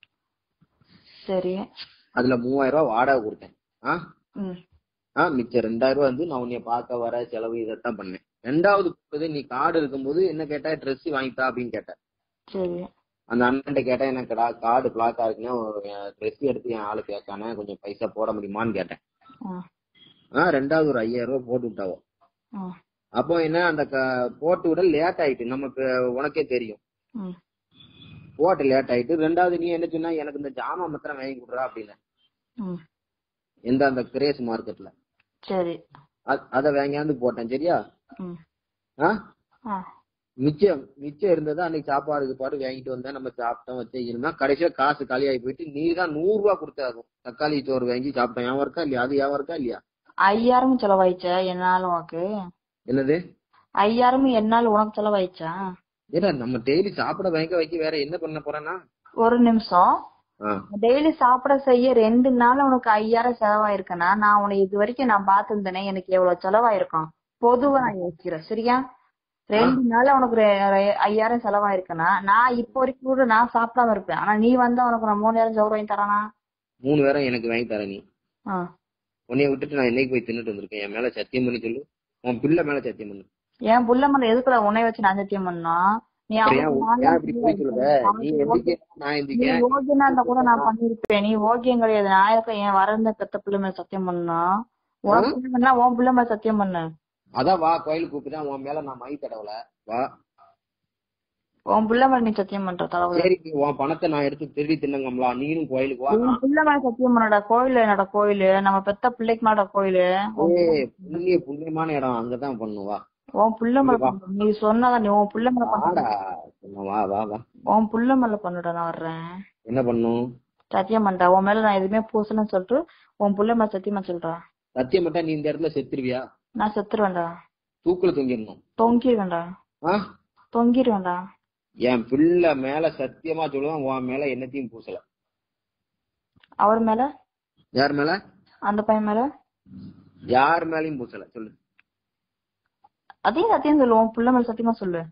Speaker 2: சரி
Speaker 1: அதுல மூவாயிரம் ரூபாய் வாடகை கொடுத்தேன் ஆ
Speaker 2: ம்
Speaker 1: ஆ மிச்சம் ரெண்டாயிரம் ரூபாய் வந்து நான் உன்னைய பார்க்க வர செலவு இதைத்தான் பண்ணேன் ரெண்டாவது போது நீ கார்டு இருக்கும்போது என்ன கேட்டா ட்ரெஸ் வாங்கித்தா அப்படின்னு கேட்ட
Speaker 2: சரி
Speaker 1: அந்த அண்ணன்ட்ட கேட்டா எனக்குடா கார்டு பிளாக்கா இருக்குன்னா ட்ரெஸ் எடுத்து என் ஆளு கேட்கானே கொஞ்சம் பைசா போட முடியுமான்னு கேட்டேன்
Speaker 2: ஆ
Speaker 1: ஆ ரெண்டாவது ஒரு ஐயாயிரம் ரூபாய் போட்டு விட்டாவோ
Speaker 2: ஆ
Speaker 1: அப்போ என்ன அந்த க- போட்டு விட லேட் ஆயிட்டு நமக்கு உனக்கே தெரியும்
Speaker 2: ம்
Speaker 1: போட்டு லேட் ஆயிட்டு ரெண்டாவது நீ என்ன சொன்னா எனக்கு இந்த ஜாமான் மாத்திரம் வாங்கி கொடுறா அப்படின்னு
Speaker 2: ம்
Speaker 1: எந்த அந்த கிரேஸ் மார்க்கெட்ல
Speaker 2: சரி
Speaker 1: அத வாங்கியாந்து போட்டேன் சரியா
Speaker 2: ம்
Speaker 1: ஆ
Speaker 2: ஆ
Speaker 1: மிச்சம் மிச்சம் இருந்ததா அன்னைக்கு சாப்பாடுக்கு பாடு வாங்கிட்டு வந்தேன் நம்ம சாப்பிட்டோம் வச்சு இருந்தா கடைசியா காசு காலியாகி போயிட்டு நீ தான் நூறு ரூபா கொடுத்தாகும் தக்காளி சோறு வாங்கி சாப்பிட்டோம் ஏன் இருக்கா இல்லையா அது ஏன் இருக்கா இல்லையா
Speaker 2: ஐயாயிரம் செலவாயிச்சா என்னால உனக்கு
Speaker 1: என்னது
Speaker 2: ஐயாயிரம் என்னால உனக்கு செலவாயிச்சா
Speaker 1: ஏடா நம்ம டெய்லி சாப்பிட வாங்க வைக்க வேற என்ன பண்ண போறேன்னா
Speaker 2: ஒரு நிமிஷம்
Speaker 1: ஆ,
Speaker 2: டெய்லி சாப்பிட செய்ய ரெண்டு நாள் உனக்கு ஐயாயிரம் செலவாயிருக்குன்னா நான் உன்னை இது வரைக்கும் நான் பார்த்திருந்தேனே எனக்கு எவ்வளவு செலவாயிருக்கும் பொதுவா நான் யோசிக்கிறேன் சரியா ரெண்டு நாள் உனக்கு ரெ- ரெ- ஐயாயிரம் செலவாயிருக்குன்னா நான் இப்போ வரைக்கும் கூட நான் சாப்பிடாம இருப்பேன் ஆனா நீ வந்தா உனக்கு நான் மூணாயிரம் சோறு வாங்கி தரானா
Speaker 1: மூணு பேரும் எனக்கு வாங்கி தர நீ
Speaker 2: ஆ.
Speaker 1: உன்னைய விட்டுட்டு நான் என்னைக்கு போய் தின்னுட்டு வந்திருக்கேன் என் மேல சத்தியம் பண்ணி சொல்லு உன் பிள்ளை மேல சத்தியம் பண்ணு
Speaker 2: என் புள்ள மேல எதுக்குல உன்னை வச்சு நான் சத்தியம் பண்ணோம் நீ
Speaker 1: அப்புறம் ஏன்
Speaker 2: அவனுக்கு
Speaker 1: ஏன் இப்படி போய் சொல்லுத நீ
Speaker 2: அவனுக்கு
Speaker 1: எந்திரிக்க நான்
Speaker 2: நீ
Speaker 1: எந்திரிக்க
Speaker 2: யோகியனா இருந்தா கூட நான் பண்ணிருப்பேன் நீ யோகியம் கிடையாது நான் இருக்க என் வரந்த பெத்த பிள்ளை மேல சத்தியம் பண்ணா உனக்கு பிள்ளை மேல உன் பிள்ளை மேல சத்தியம் பண்ணு
Speaker 1: அதான் வா கோயிலுக்கு கூப்பிட்டு உன் மேல நான் மை தடவல வா
Speaker 2: உன் பிள்ளை மேல நீ சத்தியம் பண்ற தலைவர்
Speaker 1: சரி நீ உன் பணத்தை நான் எடுத்து திருடி தின்னங்கம்லா நீனும் கோயிலுக்கு வா
Speaker 2: உன் பிள்ளை மேல சத்தியம் பண்ணடா கோயில் என்னடா கோயிலு நம்ம பெத்த பிள்ளைக்கு மேல கோயிலு
Speaker 1: ஏய் புண்ணிய புண்ணியமான இடம் அங்கதான் பண்ணும் வா
Speaker 2: உன் பிள்ளை மேல பண்ணு. நீ சொன்னதான் நீ உன் பிள்ளை மேல பண்ணு
Speaker 1: வாடா சொன்ன வா வா வா
Speaker 2: உன் பிள்ளை மேல பண்ணுடா நான் வர்றேன்
Speaker 1: என்ன பண்ணும்
Speaker 2: சத்தியம் பண்றா உன் மேல நான் எதுவுமே பூசலன்னு சொல்லிட்டு உன் பிள்ளை மேல சத்தியமா சொல்றா
Speaker 1: சத்தியம் மட்டும் நீ இந்த இடத்துல செத்துருவியா
Speaker 2: நான் செத்துருவேன்டா
Speaker 1: தூக்குல தொங்கிடணும்
Speaker 2: தொங்கிடுவேன்டா
Speaker 1: ஆ
Speaker 2: தொங்கிடுவேன்டா
Speaker 1: என் பிள்ளை மேல சத்தியமா சொல்லுவேன் உன் மேல என்னத்தையும் பூசல
Speaker 2: அவர் மேல
Speaker 1: யார் மேல
Speaker 2: அந்த பையன் மேல
Speaker 1: யார் மேலயும் பூசல சொல்லு
Speaker 2: அதையும் சத்தியம் சொல்லு உன் புள்ள மேல சத்தியமா சொல்லு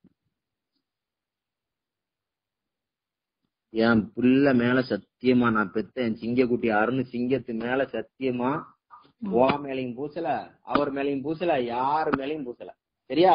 Speaker 1: என் பிள்ளை மேல சத்தியமா நான் பெத்த என் சிங்கக்குட்டி அருண் சிங்கத்து மேல சத்தியமா உன் மேலையும் பூசல அவர் மேலையும் பூசல யார் மேலையும் பூசல சரியா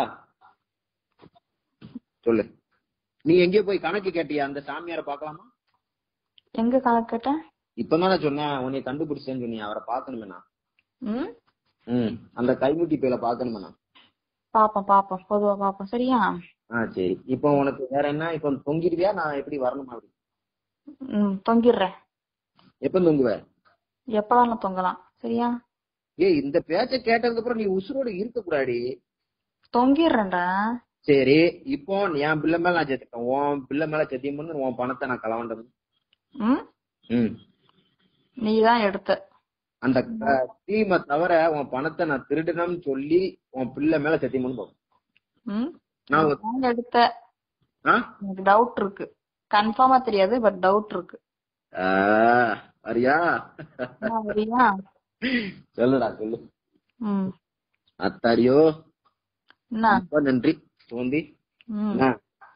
Speaker 1: சொல்லு நீ எங்கேயோ போய் கணக்கு கேட்டியா அந்த சாமியார பாக்கலாமா
Speaker 2: எங்க கணக்கு கேட்டேன்
Speaker 1: இப்பதானே சொன்னேன் உன்னை கண்டுபிடிச்சேன்னு சொன்னி அவரை பாக்கணுமே நான்
Speaker 2: ம்
Speaker 1: ம் அந்த கைமுட்டி பேல பாக்கணுமே நான்
Speaker 2: பாப்போம் பாப்போம் பொதுவா பாப்போம் சரியா
Speaker 1: ஆ சரி இப்போ உனக்கு வேற என்ன இப்போ தொங்கிடுவியா நான் எப்படி வரணுமா அப்படி
Speaker 2: ம் தொங்கிடுறேன்
Speaker 1: எப்ப தொங்குவ
Speaker 2: எப்ப வேணாலும் தொங்கலாம் சரியா
Speaker 1: ஏய் இந்த பேச்ச கேட்டதுக்கு அப்புறம் நீ உசுரோட இருக்க கூடாடி
Speaker 2: தொங்கிடுறேன்டா
Speaker 1: சரி இப்போ என் பிள்ளை மேல நான் செத்துட்டேன் உன் பிள்ளை மேல சத்தியம் பண்ணு உன் பணத்தை நான் களவாண்டது
Speaker 2: ம்
Speaker 1: ம்
Speaker 2: நீ தான் எடுத்த
Speaker 1: அந்த தீமை தவிர உன் பணத்தை நான் திருடணும்னு சொல்லி உன் பிள்ளை மேல சத்தியம் பண்ணு பாப்போம்.
Speaker 2: ம்
Speaker 1: நான்
Speaker 2: நீ
Speaker 1: ஒரு-
Speaker 2: தான் எடுத்த
Speaker 1: ஆ?
Speaker 2: எனக்கு டவுட் இருக்கு கன்ஃபார்மா தெரியாது பட் டவுட் இருக்கு
Speaker 1: ஆ, வரியா
Speaker 2: என்ன வரியா
Speaker 1: சொல்லுடா சொல்லு
Speaker 2: ம்
Speaker 1: அத்தாரியோ
Speaker 2: என்ன
Speaker 1: ரொம்ப நன்றி தோந்தி
Speaker 2: ம்
Speaker 1: என்ன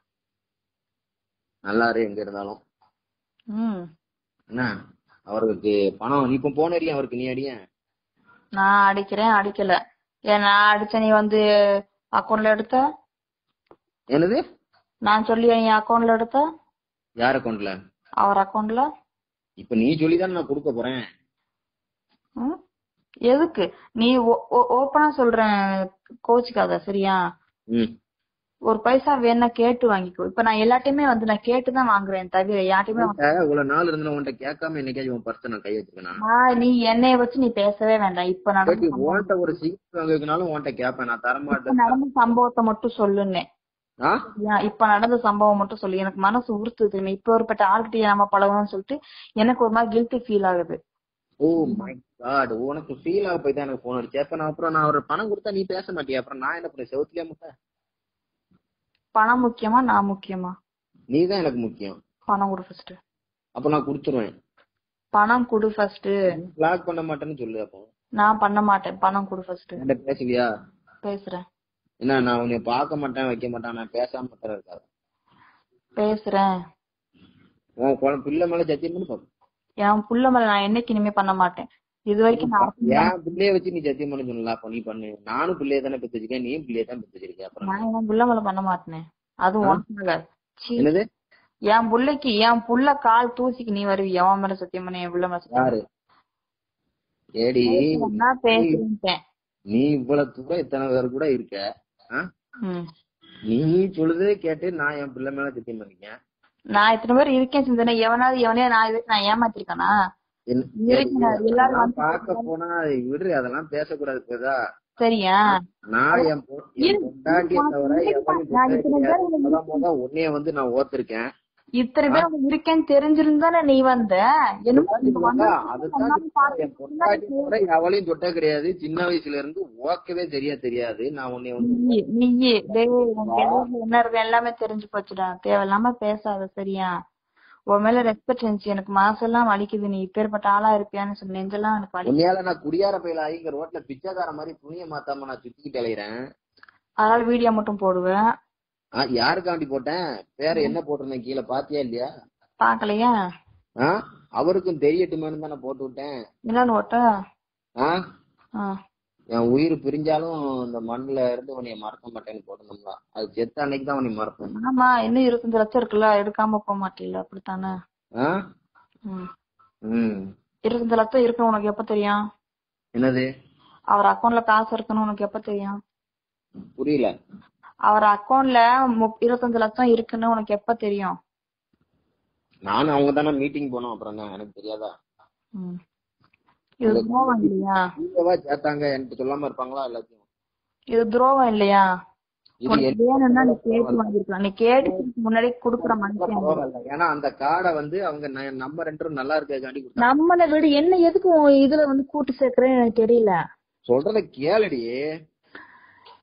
Speaker 1: நல்லா இரு எங்க இருந்தாலும்
Speaker 2: ம்
Speaker 1: என்ன அவருக்கு பணம் நீ இப்ப போன அடியும் அவருக்கு நீ அடியேன்
Speaker 2: நான் அடிக்கிறேன் அடிக்கல ஏன் நான் அடிச்ச நீ வந்து அக்கௌண்ட்ல எடுத்த
Speaker 1: என்னது
Speaker 2: நான் சொல்லி நீ அக்கௌண்ட்ல எடுத்த
Speaker 1: யார் அக்கௌண்ட்ல
Speaker 2: அவர் அக்கௌண்ட்ல
Speaker 1: இப்ப நீ சொல்லிதான் நான் கொடுக்க போறேன்
Speaker 2: ம் எதுக்கு நீ ஓப்பனா சொல்றேன் கோச்சுக்காத சரியா
Speaker 1: ம்
Speaker 2: ஒரு பைசா வேணா கேட்டு வாங்கிக்கோ இப்ப நான் எல்லாத்தையுமே வந்து நான் கேட்டு தான் வாங்குறேன் தவிர யார்ட்டையுமே வாங்க-
Speaker 1: உன்கிட்ட இவ்வளவு நாள் இருந்து உன்கிட்ட கேட்காம என்னைக்காச்சும் உன் பர்ஸ் நான் கை வச்சிருக்கேனா
Speaker 2: நான் நீ என்னைய வச்சு நீ பேசவே வேண்டாம் இப்ப நடந்த
Speaker 1: கேட்டி,
Speaker 2: சம்பவம்
Speaker 1: உன்கிட்ட ஒரு சீட் வாங்கினாலும் உன்கிட்ட கேட்பேன் நான்
Speaker 2: இப்ப
Speaker 1: தரமாட்டேன்
Speaker 2: நடந்த சம்பவத்தை மட்டும் சொல்லுன்னே
Speaker 1: ஆ
Speaker 2: ஏன் இப்ப நடந்த சம்பவம் மட்டும் சொல்லு எனக்கு மனசு உறுத்து தெரியுமா இப்ப ஒருப்பட்ட ஆள்கிட்ட நம்ம பழகணும்னு சொல்லிட்டு எனக்கு ஒரு மாதிரி கில்ட்டி ஃபீல் ஆகுது
Speaker 1: ஓ மை காட் உனக்கு ஃபீல் ஆக போய் தான் எனக்கு போன் அடிச்சு அப்ப நான் அப்புறம் நான் ஒரு பணம் கொடுத்தா நீ பேச மாட்டியா அப்புறம் நான் என்ன பண்ண செவத்துலயே முட்டை
Speaker 2: பணம் முக்கியமா நான் முக்கியமா
Speaker 1: நீ தான் எனக்கு முக்கியம்
Speaker 2: பணம் கொடு ஃபர்ஸ்ட்
Speaker 1: அப்ப நான் கொடுத்துருவேன்
Speaker 2: பணம் கொடு ஃபர்ஸ்ட்
Speaker 1: பிளாக் பண்ண மாட்டேன்னு சொல்லு அப்போ
Speaker 2: நான் பண்ண மாட்டேன் பணம் கொடு ஃபர்ஸ்ட்
Speaker 1: என்கிட்ட பேசுவியா
Speaker 2: பேசுறேன்
Speaker 1: என்ன நான் உன்னை பார்க்க மாட்டேன் வைக்க மாட்டேன் நான் பேசாம மாட்டேன் இருக்காது
Speaker 2: பேசுறேன்
Speaker 1: உன் குழந்தை பிள்ளை மேல சத்தியம் பண்ணி பாப்போம்
Speaker 2: என் புள்ள மேல நான் என்னைக்கு இனிமே பண்ண மாட்டேன் இது வரைக்கும் நான்
Speaker 1: என் பிள்ளைய வச்சு நீ சத்தியம் பண்ண சொல்லலாம் அப்ப நீ பண்ணு நானும் பிள்ளைய தானே பெத்து வச்சிருக்கேன் நீயும் பிள்ளைய தான் பெத்து வச்சிருக்கேன் அப்புறம்
Speaker 2: நான் என் புள்ள மேல பண்ண மாட்டேனே அது ஒன்றும் சீ
Speaker 1: என்னது
Speaker 2: என் புள்ளைக்கு என் புள்ள கால் தூசிக்கு நீ வருவி எவன் மேல சத்தியம் பண்ணி என் புள்ள மேல சத்தியம்
Speaker 1: யாரு ஏடி
Speaker 2: பண்ணா பேசுறேன்
Speaker 1: நீ இவ்வளவு தூரம் இத்தனை பேர் கூட இருக்க ஆ?
Speaker 2: ம்.
Speaker 1: நீ சொல்லுதே கேட்டு நான் என் பிள்ளை மேல சத்தியம் பண்ணிருக்கேன்
Speaker 2: நான் இத்தனை பேர் இருக்கேன் சிந்தனை எவனாவது எவனையா நான் இது நான் ஏமாத்திருக்கேனா
Speaker 1: என்ன-
Speaker 2: இருக்கு, நான் எல்லாரும்
Speaker 1: நான்
Speaker 2: வந்து-
Speaker 1: பார்க்க போனா விடு அதெல்லாம் பேசக்கூடாது புரியுதா
Speaker 2: சரியா
Speaker 1: நான் என் பொ- என்
Speaker 2: இரு.
Speaker 1: பொண்டாட்டியை தவிர எவனையும்
Speaker 2: நான்
Speaker 1: தொட்டது
Speaker 2: இத்தனை
Speaker 1: கிடையாது.
Speaker 2: பேர்
Speaker 1: முத முத உன்னைய வந்து நான் ஓத்திருக்கேன்
Speaker 2: இத்தனை பேர் உனக்கு இருக்கேன்னு தெரிஞ்சிருந்தானே நீ வந்த என்னமோ இங்க வந்து
Speaker 1: அதுதான்
Speaker 2: சொன்னாலும் பாரு.
Speaker 1: என் பொண்டாட்டி தவிர எவளையும் தொட்ட கிடையாது சின்ன வயசுல இருந்து ஓக்கவே சரியா தெரியாது நான் உன்னை வந்து
Speaker 2: நீ நீயே டேய் உனக்கு எல்லாம் என்ன இருக்கு எல்லாமே தெரிஞ்சு போச்சுடா தேவையில்லாம பேசாத சரியா உன் மேல ரெஸ்பெக்ட் இருந்துச்சு எனக்கு மாசெல்லாம் வலிக்குது நீ இப்பேற்பட்ட ஆளா இருப்பியான்னு சொல்லி நெஞ்செல்லாம் எனக்கு வலி
Speaker 1: உன்னையால நான் குடியார பயில ஆகி இங்க ரோட்ல பிச்சைக்கார மாதிரி துணியை மாத்தாம நான் சுத்திக்கிட்டு அலையிறேன்
Speaker 2: அதனால வீடியோ மட்டும் போடுவேன்
Speaker 1: ஆ, யாருக்காண்டி போட்டேன் பேர என்ன போட்டிருந்தேன் கீழே பாத்தியா இல்லையா
Speaker 2: பாக்கலையா
Speaker 1: ஆ அவருக்கும் தெரியட்டுமேனு தான் நான் போட்டு விட்டேன்
Speaker 2: என்னன்னு ஓட்ட
Speaker 1: ஆ
Speaker 2: ஆ.
Speaker 1: என் உயிர் பிரிஞ்சாலும் இந்த மண்ணுல இருந்து உன்னைய மறக்க மாட்டேன்னு போட்டோம்னா அது செத்த அன்னைக்கு தான் உன்னை மறப்பேன்
Speaker 2: ஆமா இன்னும் இருபத்தஞ்சு லட்சம் இருக்குல்ல எடுக்காம போக மாட்டீல்ல அப்படித்தானே
Speaker 1: ஆ
Speaker 2: ம்.
Speaker 1: ம்
Speaker 2: இருபத்தஞ்சு லட்சம் இருக்குன்னு உனக்கு எப்ப தெரியும்
Speaker 1: என்னது
Speaker 2: அவர் அக்கௌண்ட்ல காசு இருக்குன்னு உனக்கு எப்ப தெரியும்
Speaker 1: புரியல
Speaker 2: அவர் அக்கௌண்ட்ல இருபத்தஞ்சு லட்சம் இருக்குன்னு உனக்கு எப்ப தெரியும்
Speaker 1: நானும் அவங்க தானே மீட்டிங் போனோம் அப்புறம் தான் எனக்கு தெரியாதா
Speaker 2: ம். இது துரோகம் இல்லையா
Speaker 1: நீங்கவா சேர்த்தாங்க எனக்கு சொல்லாம இருப்பாங்களா எல்லாத்தையும்
Speaker 2: இது துரோகம் இல்லையா
Speaker 1: இது
Speaker 2: உனக்கு வேணும்னா நீ கேட்டு வாங்கிருக்கலாம் நீ கேட்டு முன்னாடி குடுக்குற மனுஷன்
Speaker 1: பரவாயில்ல. ஏன்னா அந்த கார்டை வந்து அவங்க ந- நம்ம ரெண்டு பேரும் நல்லா இருக்கக்காண்டி கொடுத்தாங்க
Speaker 2: நம்மளை விட என்ன எதுக்கு உன் இதுல வந்து கூட்டு சேர்க்கறேன்னு எனக்கு தெரியல
Speaker 1: சொல்றத கேளுடி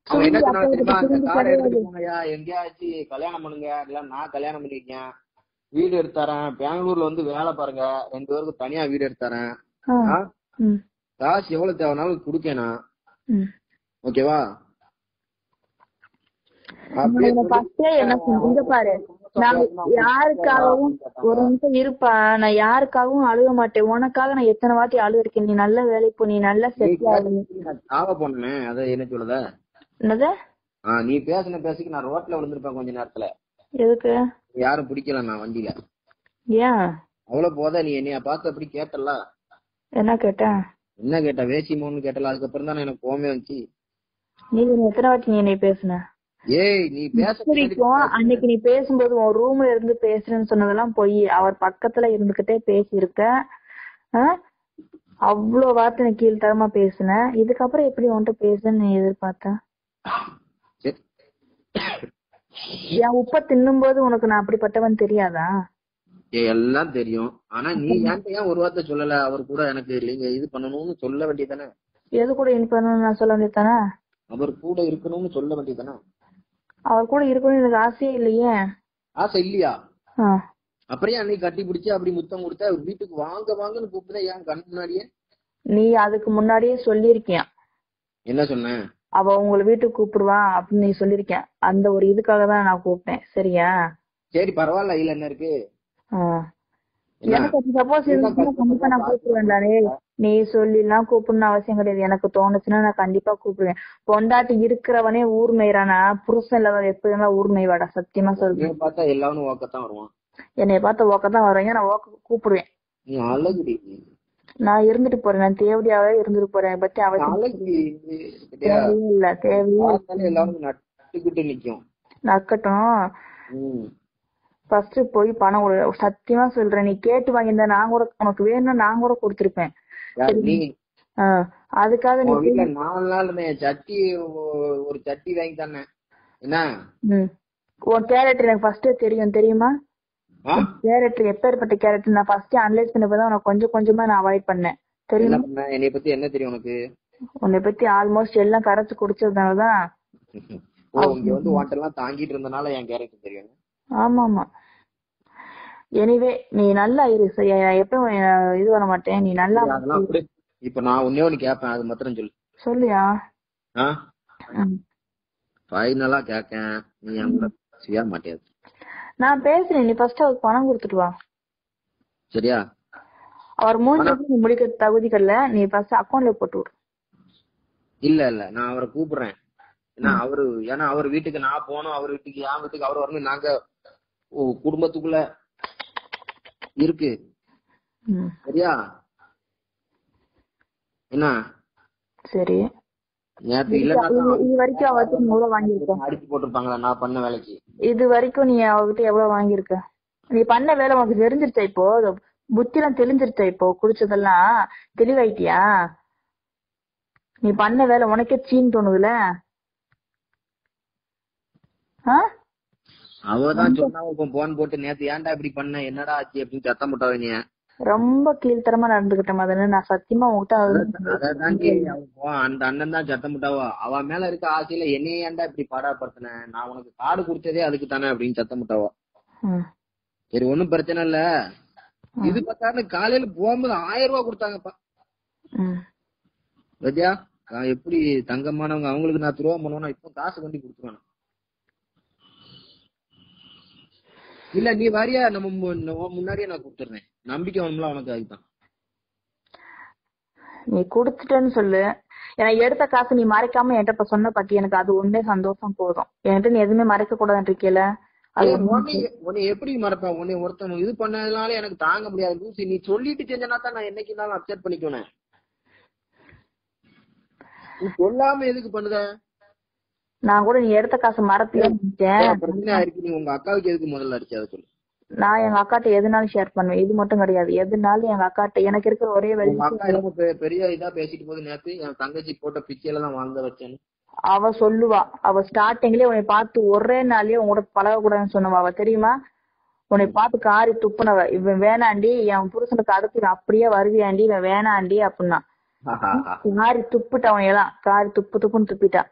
Speaker 1: அவன் என்ன
Speaker 2: சுருங்கி
Speaker 1: சொன்னா
Speaker 2: அப்பா
Speaker 1: தெரியுமா
Speaker 2: கிட்ட
Speaker 1: இந்த
Speaker 2: சுருங்கி
Speaker 1: காரை எடுத்துட்டு
Speaker 2: கிடையாது
Speaker 1: போங்கய்யா எங்கேயாச்சும் கல்யாணம் பண்ணுங்க இல்ல நான் கல்யாணம் பண்ணிருக்கேன் வீடு எடுத்து தரேன் பெங்களூர்ல வந்து வேலை பாருங்க ரெண்டு பேருக்கு தனியா வீடு எடுத்து தரேன்
Speaker 2: ஆ,
Speaker 1: ஆ?
Speaker 2: ம்,
Speaker 1: காசு எவ்வளவு தேவைனாலும் கொடுக்கேன் நான்
Speaker 2: ம்.
Speaker 1: ஓகேவா
Speaker 2: நான்
Speaker 1: அப்படியே
Speaker 2: உன்னை ஃபர்ஸ்டே என்ன சொன்னேன் இங்க பாரு நான் யாருக்காகவும் ஒரு நிமிஷம் இருப்பா நான் யாருக்காகவும் அழுக மாட்டேன் உனக்காக நான் எத்தனை வாட்டி அழுதுருக்கேன் நீ நல்ல வேலைக்கு போ நீ நல்லா செட்டில் ஆகு
Speaker 1: சாவ போனே அத என்ன சொல்லுத
Speaker 2: என்னது
Speaker 1: ஆ, நீ பேசின பேசிக்கு நான் ரோட்ல விழுந்திருப்பேன் கொஞ்ச நேரத்துல
Speaker 2: எதுக்கு
Speaker 1: யாரும் பிடிக்கல நான் வண்டியில
Speaker 2: ஏன்
Speaker 1: அவ்வளவு போத நீ என்னைய பார்த்து அப்படி கேட்டல
Speaker 2: என்ன கேட்டேன்
Speaker 1: என்ன கேட்ட வேசிமோன்னு கேட்டல அதுக்கப்புறம் தான் எனக்கு கோமே வந்துச்சு
Speaker 2: நீ என்ன எத்தனை வாட்டி நீ என்னை பேசுன
Speaker 1: ஏய் நீ பேச
Speaker 2: பிடிக்கும் அன்னைக்கு நீ பேசும்போது உன் ரூம்ல இருந்து பேசுறேன்னு சொன்னதெல்லாம் பொய் அவர் பக்கத்துல இருந்துகிட்டே பேசியிருக்க ஆ? அவ்வளவு வார்த்தை நீ கீழ்த்தரமா பேசுன இதுக்கப்புறம் எப்படி உன்கிட்ட பேசுன்னு நீ எதிர்பார்த்த
Speaker 1: சரி.
Speaker 2: என் உப்ப தின்னும்போது உனக்கு நான் அப்படிப்பட்டவன் தெரியாதா
Speaker 1: ஏய், எல்லாம் தெரியும் ஆனா நீ என்கிட்ட ஏன் ஒரு வார்த்தை சொல்லல அவர் கூட எனக்கு இல்லைங்க இது பண்ணணும்னு சொல்ல வேண்டியதானே
Speaker 2: எது கூட இனி பண்ணணும்னு நான் சொல்ல வேண்டியதானே
Speaker 1: அவர் கூட இருக்கணும்னு சொல்ல வேண்டியதானே
Speaker 2: அவர் கூட இருக்கணும்னு எனக்கு ஆசையே இல்லையே
Speaker 1: ஆசை இல்லையா
Speaker 2: ஆ.
Speaker 1: அப்புறம் அன்னைக்கு கட்டி பிடிச்சு அப்படி முத்தம் கொடுத்தா அவர் வீட்டுக்கு வாங்க வாங்கன்னு கூப்பிட்டா ஏன் கண் முன்னாடியே
Speaker 2: நீ அதுக்கு முன்னாடியே சொல்லியிருக்கியான்
Speaker 1: என்ன சொன்னேன்
Speaker 2: அவ உங்களை வீட்டுக்கு கூப்பிடுவா அப்படின்னு நீ சொல்லியிருக்கேன் அந்த ஒரு இதுக்காக தான் நான் கூப்பிட்டேன் சரியா
Speaker 1: சரி பரவாயில்ல இல்ல என்ன இருக்கு
Speaker 2: ஆ.
Speaker 1: என்ன?
Speaker 2: எனக்கு சப்போஸ் இருந்துச்சுன்னா கண்டிப்பா நான் கூப்பிடுவேன்டானே நீ சொல்லிலாம் கூப்பிடணும் அவசியம் கிடையாது எனக்கு தோணுச்சுன்னா நான் கண்டிப்பா கூப்பிடுவேன் பொண்டாட்டி இருக்கிறவனே ஊர் மேய்றானா புருஷன் இல்லாத எப்படின்னா ஊர் மேய்வாடா சத்தியமா சொல்றேன்
Speaker 1: இவன் பார்த்தா எல்லாரும் ஓக்கத்தான் வருவான்
Speaker 2: என்னைய பார்த்து ஓக்க தான் வருவாங்க நான் ஓக்க கூப்பிடுவேன்
Speaker 1: நீ அழகுடி
Speaker 2: நான் இருந்துட்டு போறேன் நான் தேவடியாவே இருந்துட்டு போறேன் இதை பத்தி அவசியம்
Speaker 1: அழகுடி
Speaker 2: தேவையே இல்ல தேவையே
Speaker 1: பார்த்தாலே எல்லாரும் நட்டுக்கிட்டு நிக்கும்
Speaker 2: நக்கட்டும்
Speaker 1: ம்.
Speaker 2: ஃபர்ஸ்ட் போய் பணம் கொடு சத்தியமா சொல்றேன் நீ கேட்டு வாங்கியிருந்தா நான் கூட உனக்கு வேணும்னா நான் கூட கொடுத்திருப்பேன்
Speaker 1: யார் நீ
Speaker 2: ஆ, அதுக்காக நீ
Speaker 1: உன் வீட்டுல நாலு நாள் இருந்தேன் சட்டி ஒ- ஒரு சட்டி வாங்கி தந்தேன் என்ன
Speaker 2: ம். உன் கேரக்டர் எனக்கு ஃபர்ஸ்டே தெரியும் தெரியுமா
Speaker 1: ஆ?
Speaker 2: கேரக்டர் எப்பேற்பட்ட கேரக்டர் நான் ஃபர்ஸ்ட் அனலைஸ் பண்ணப்பதான் உனக்கு கொஞ்சம் கொஞ்சமா நான் அவாய்ட் பண்ணேன்
Speaker 1: என்ன
Speaker 2: தெரியுமா
Speaker 1: பண்ண என்னைய பத்தி என்ன தெரியும் உனக்கு
Speaker 2: உன்னை பத்தி ஆல்மோஸ்ட் எல்லாம் கரைச்சு குடிச்சதுனாலதான்
Speaker 1: ஓ இங்க வந்து வாட்டெல்லாம் தாங்கிட்டு இருந்தனால என் கேரக்டர் தெரியும்
Speaker 2: ஆமா ஆமா எனிவே நீ நல்லா இரு சரியா நான் எப்பவும் அஹ், இது பண்ண மாட்டேன் நீ நல்லா
Speaker 1: அதெல்லாம் அப்படி இப்ப நான் ஒன்னே ஒண்ணு கேட்பேன் அது மாத்திரம் சொல்லு
Speaker 2: சொல்லியா
Speaker 1: ஆ
Speaker 2: ம்.
Speaker 1: ஃபைனலா கேட்கேன் நீ என் கூட செய்ய மாட்டியாது
Speaker 2: நான் பேசுறேன் நீ ஃபர்ஸ்ட் அவருக்கு பணம் கொடுத்துட்டு வா
Speaker 1: சரியா
Speaker 2: அவர் மூணு நீ முடிக்க தகுதிகள்ல நீ ஃபர்ஸ்ட் அக்கௌண்ட்ல போட்டு விடு
Speaker 1: இல்ல இல்ல நான் அவரை கூப்பிடுறேன் ஏன்னா அவரு ஏன்னா அவர் வீட்டுக்கு நான் போகணும் அவர் வீட்டுக்கு என் வீட்டுக்கு அவர் வரணும் நாங்க ஓ, குடும்பத்துக்குள்ள இருக்கு
Speaker 2: ம்.
Speaker 1: சரியா என்ன
Speaker 2: சரி
Speaker 1: நேத்து இல்லன்னா
Speaker 2: இது இது வரைக்கும் அவர்கிட்ட நீ எவ்வளவு வாங்கியிருக்க
Speaker 1: அடிச்சு போட்டிருப்பாங்களா நான் பண்ண வேலைக்கு
Speaker 2: இது வரைக்கும் நீ அவர்கிட்ட எவ்வளவு வாங்கியிருக்க நீ பண்ண வேலை உனக்கு தெரிஞ்சிருச்சா இப்போ புத்தி எல்லாம் தெளிஞ்சிருச்சா இப்போ குடிச்சதெல்லாம் தெளிவாயிட்டியா நீ பண்ண வேலை உனக்கே சீன் தோணுதுல ஆ
Speaker 1: அவதான் சொன்னா இப்ப போன் போட்டு நேத்து ஏன்டா இப்படி பண்ண என்னடா ஆச்சு அப்படின்னு சத்தம் போட்டாவே நீ
Speaker 2: ரொம்ப கீழ்த்தரமா நடந்துகிட்ட மாதிரி நான் சத்தியமா உங்ககிட்ட அது-
Speaker 1: அதான் அந்த அண்ணன் தான் சத்தம் போட்டாவோ அவ மேல இருக்க ஆசையில என்னைய ஏன்டா இப்படி பாடாப்படுத்தின நான் உனக்கு காடு கொடுத்ததே அதுக்கு தானே அப்படின்னு சத்தம் போட்டாவோ
Speaker 2: ம்.
Speaker 1: சரி ஒண்ணும் பிரச்சனை இல்ல இது பார்த்தாரு காலையில போகும்போது ஆயிரம் ரூபாய் கொடுத்தாங்கப்பா
Speaker 2: ம்.
Speaker 1: ரஜா நான் எப்படி தங்கமானவங்க அவங்களுக்கு நான் துரோகம் பண்ணுவேன்னா இப்போ காசு கொண்டு கொடுத்துருவேன் இல்ல நீ வரியா நம்ம மு- நம்ம முன்னாடியே நான் கொடுத்துறேன் நம்பிக்கை வேணும்ல உனக்கு அதுதான்
Speaker 2: நீ குடுத்துட்டேன்னு சொல்லு ஏன்னா எடுத்த காசு நீ மறைக்காம என்கிட்ட இப்ப சொன்ன பாட்டி எனக்கு அது ஒண்ணே சந்தோஷம் போதும் என்கிட்ட நீ எதுவுமே மறைக்க கூடாதுன்னு இருக்கீல அது
Speaker 1: ஏய், உன்னை உன்னை எப்படி மறப்பேன் உன்னை ஒருத்தன் இது பண்ணதுனால எனக்கு தாங்க முடியாது லூசி நீ சொல்லிட்டு செஞ்சனா தான் நான் என்னைக்கு இருந்தாலும் அப்செட் பண்ணிக்குவேன் நீ சொல்லாம எதுக்கு பண்ணுத
Speaker 2: நான் கூட நீ எடுத்த காசு மறப்பியா நினைச்சேன்
Speaker 1: பிரச்சனை இருக்கு நீ உங்க அக்காவுக்கு எதுக்கு முதல்ல அடிச்சு அதை சொல்லு
Speaker 2: நான் எங்க அக்காட்ட எதுனாலும் ஷேர் பண்ணுவேன் இது மட்டும் கிடையாது எதுனாலும் எங்க அக்காட்ட எனக்கு இருக்கிற ஒரே வழி
Speaker 1: உங்க அக்கா என்னமோ பெ- பெரிய இதா பேசிட்டு போது நேத்து என் தங்கச்சி போட்ட பிச்சையில தான் வாழ்ந்த வச்சேன்னு
Speaker 2: அவ சொல்லுவா அவ ஸ்டார்டிங்லயே உன்னை பார்த்து ஒரே நாள்லயே உன் கூட பழக கூடாதுன்னு சொன்னவா அவ தெரியுமா உன்னை பார்த்து காரி துப்புனவ இவன் வேணாண்டி என் புருஷனுக்கு அடுத்து இவன் அப்படியே வருவியாண்டி இவன் வேணாண்டி அப்படின்னா காரி துப்புட்டா உனையெல்லாம் காரி துப்பு துப்புன்னு துப்பிட்டா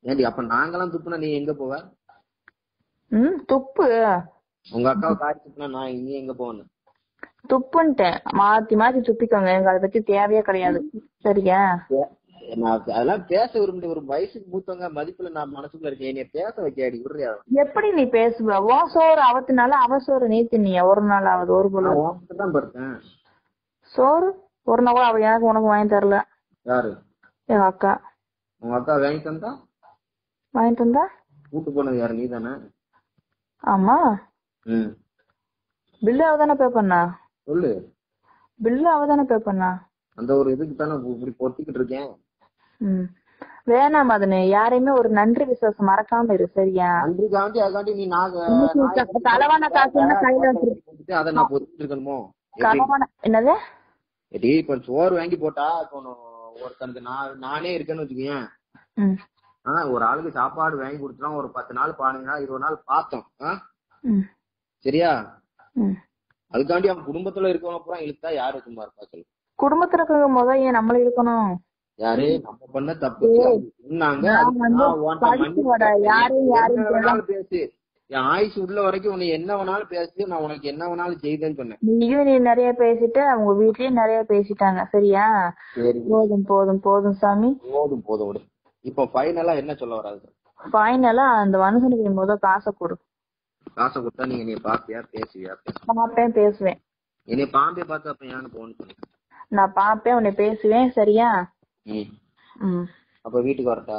Speaker 1: ஏண்டி அப்ப நாங்கெல்லாம் துப்புனா நீ எங்க போவ
Speaker 2: ம் துப்பு
Speaker 1: உங்க அக்காவை காரி துப்புனா நான் நீ எங்க போவேன்னு
Speaker 2: துப்புன்ட்டேன் மாத்தி மாத்தி துப்பிக்கோங்க எனக்கு அதை பத்தி தேவையே கிடையாது சரியா
Speaker 1: நான் அதெல்லாம் பேச விரும்பல ஒரு வயசுக்கு மூத்தவங்க மதிப்புல நான் மனசுக்குள்ள இருக்கேன் என்னைய பேச வைக்காடி விடுறியா
Speaker 2: எப்படி நீ பேசுவ ஓ சோறு அவத்துனால அவ சோறு நீ தின்னிய ஒரு நாள் ஆகுது ஒரு பொழுது
Speaker 1: நான் உன்கிட்ட தான் படுத்தேன்
Speaker 2: சோறு ஒரு நாள் கூட அவ எனக்கு உனக்கு வாங்கி தரல
Speaker 1: யாரு
Speaker 2: எங்க அக்கா
Speaker 1: உங்க அக்கா வாங்கி தந்தா
Speaker 2: வாங்கி தந்தா
Speaker 1: கூட்டு போனது யாரு நீ தானே
Speaker 2: ஆமா
Speaker 1: ம்
Speaker 2: பில்லு அவ தானே பே பண்ணா
Speaker 1: சொல்லு
Speaker 2: பில்லு அவ தானே பே பண்ணா
Speaker 1: அந்த ஒரு இதுக்கு தானே இப்படி பொத்திக்கிட்டு இருக்கேன்
Speaker 2: ம் வேணாம் மதனு யாரையுமே ஒரு நன்றி விசுவாசம் மறக்காம இரு சரியா
Speaker 1: அன்றைக்காண்டி அதுக்காண்டி நீ நாக
Speaker 2: இன்னைக்கு களவான காசு என்ன கையில வச்சிருக்க
Speaker 1: போட்டுட்டு அதை நான் பொத்திட்டு இருக்கணுமோ
Speaker 2: களவான என்னது
Speaker 1: எப்படி இப்ப சோறு வாங்கி போட்டா இப்போ ஒன்னு- ஒருத்தனுக்கு நான் நானே இருக்கேன்னு வச்சுக்கோயேன்
Speaker 2: ம்
Speaker 1: ஆ ஒரு ஆளுக்கு சாப்பாடு வாங்கி கொடுத்துட்டோம் ஒரு பத்து நாள் பதினஞ்சு நாள் இருபது நாள் பார்த்தோம் ஆ
Speaker 2: ம்
Speaker 1: சரியா
Speaker 2: ம்
Speaker 1: அதுக்காண்டி அவன் குடும்பத்துல இருக்கவங்க பூரா இழுத்தா யாரு சும்மா இருப்பா சொல்லு
Speaker 2: குடும்பத்துல இருக்கிறவங்க முத ஏன் நம்மள இருக்கணும்
Speaker 1: யாரு நம்ம பண்ண தப்பு சொன்னாங்க
Speaker 2: நான்
Speaker 1: அதுக்கு
Speaker 2: வந்து
Speaker 1: நான் உன்கிட்ட
Speaker 2: படிச்சு
Speaker 1: மன்னிப்பு
Speaker 2: வர யாரையும்
Speaker 1: கேட்டேன்.
Speaker 2: யாரையும்
Speaker 1: என்ன வேணாலும் பேசு என் ஆயுசு உள்ள வரைக்கும் உன்னை என்ன வேணாலும் பேசு நான் உனக்கு என்ன வேணாலும் செய்தேன்னு சொன்னேன்
Speaker 2: நீயும் நீ நிறைய பேசிட்டு அவங்க வீட்லயும் நிறைய பேசிட்டாங்க சரியா
Speaker 1: சரி
Speaker 2: போதும் போதும் போதும் சாமி
Speaker 1: போதும் போதும் விடு இப்போ ஃபைனலா என்ன சொல்ல வராது
Speaker 2: ஃபைனலா அந்த மனுஷனுக்கு நீ முத காசை கொடு
Speaker 1: காசை கொடுத்தா நீங்க நீ பாப்பியா பேசுவியா பேச
Speaker 2: பாப்பேன் பேசுவேன்
Speaker 1: என்னை பாம்பே பார்த்து அப்ப ஏன்னு போன்னு சொல்லி
Speaker 2: நான் பாப்பேன் உன்னை பேசுவேன் சரியா
Speaker 1: ம்
Speaker 2: ம்
Speaker 1: அப்ப வீட்டுக்கு வரட்டா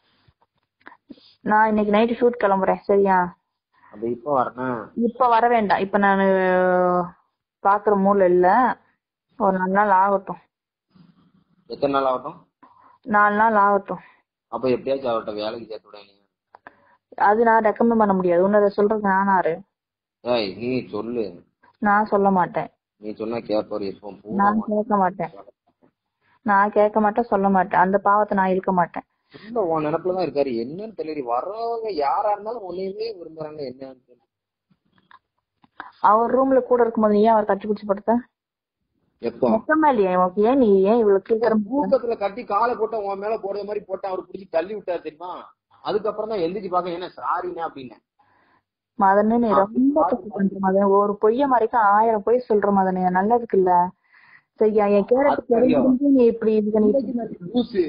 Speaker 2: நான் இன்னைக்கு நைட்டு ஷூட் கிளம்புறேன் சரியா
Speaker 1: அப்ப இப்ப வரணும்
Speaker 2: இப்ப வர வேண்டாம் இப்ப நான் பாக்குற மூட்ல இல்ல ஒரு நாலு நாள் ஆகட்டும்
Speaker 1: எத்தனை நாள் ஆகட்டும்
Speaker 2: நாலு நாள் ஆகட்டும்
Speaker 1: அப்ப எப்படியாச்சும் ஆகட்டும் வேலைக்கு சேர்த்து விட நீ
Speaker 2: அது நான் ரெக்கமெண்ட் பண்ண முடியாது உன்னத சொல்றது நானாரு
Speaker 1: ஏய் நீ சொல்லு
Speaker 2: நான் சொல்ல மாட்டேன்
Speaker 1: நீ சொன்னா கேட்பாரு எப்போ பூரா
Speaker 2: நான் கேட்க மாட்டேன் நான் கேட்க மாட்டேன் சொல்ல மாட்டேன் அந்த பாவத்தை நான் இழுக்க மாட்டேன்
Speaker 1: இல்ல உன் நினப்புல தான் இருக்காரு என்னன்னு தெரியல வர்றவங்க யாரா இருந்தாலும் உன்னையுமே விரும்புறாங்க என்னன்னு தெரியல.
Speaker 2: அவர் ரூம்ல கூட இருக்கும்போது நீ ஏன் அவர் கட்டி பிடிச்சி படுத்த
Speaker 1: எப்போ
Speaker 2: மொத்தமா இல்லையா உனக்கு ஏன் நீ ஏன் இவ்வளவு சீக்கிரம்
Speaker 1: தூக்கத்துல கட்டி காலை போட்ட உன் மேல போடுற மாதிரி போட்டு அவர் பிடிச்சி தள்ளி விட்டாரு தெரியுமா அதுக்கப்புறம் தான் எந்திரிச்சு பாக்க என்ன சாரிண்ணே அப்படின்னு
Speaker 2: மதனே நீ ரொம்ப தப்பு பண்ற மதன் ஒரு பொய்ய மறைக்க ஆயிரம் பொய் சொல்ற மதனே நல்லதுக்கு இல்ல சரியா என் கேரக்டர் தெரிஞ்சு நீ இப்படி இது பண்ணி
Speaker 1: லூசு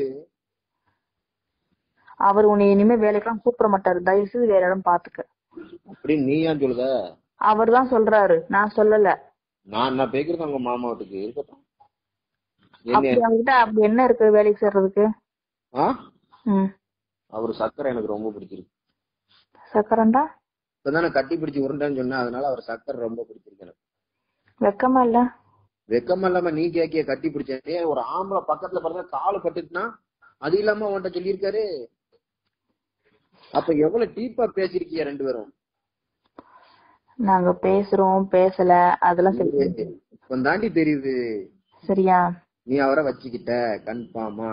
Speaker 2: அவர் உன்னை இனிமே வேலைக்கெல்லாம் கூப்பிட மாட்டாரு தயவு செய்து வேற இடம் பாத்துக்க
Speaker 1: அப்படின்னு நீ ஏன் சொல்லுத
Speaker 2: அவர் தான் சொல்றாரு நான் சொல்லல
Speaker 1: நான் நான் பேக்குறது உங்க மாமா வீட்டுக்கு இருக்கட்டும் என்ன
Speaker 2: அப்படி அவர்கிட்ட அப்படி என்ன இருக்கு வேலைக்கு சேர்றதுக்கு
Speaker 1: ஆ
Speaker 2: ம்
Speaker 1: அவர் சக்கரை எனக்கு ரொம்ப பிடிச்சிருக்கு
Speaker 2: சக்கரண்டா
Speaker 1: இப்பதானே கட்டி பிடிச்சி உருண்டேன்னு சொன்னேன் அதனால அவர் சக்கரை ரொம்ப பிடிச்சிருக்கு எனக்கு
Speaker 2: வெக்கமா இல்ல
Speaker 1: வெக்கம் இல்லாம நீ கேக்கிய கட்டி பிடிச்சேன் ஒரு ஆம்பளை பக்கத்துல பிறந்த காலு பட்டுச்சுன்னா அது இல்லாம உன்கிட்ட சொல்லியிருக்காரு அப்ப எவ்வளவு டீப்பா பேசிருக்கீங்க ரெண்டு பேரும்
Speaker 2: நாங்க பேசுறோம் பேசல அதெல்லாம் சரி
Speaker 1: இப்ப தாண்டி தெரியுது
Speaker 2: சரியா
Speaker 1: நீ அவரை வச்சுக்கிட்ட கன்ஃபார்மா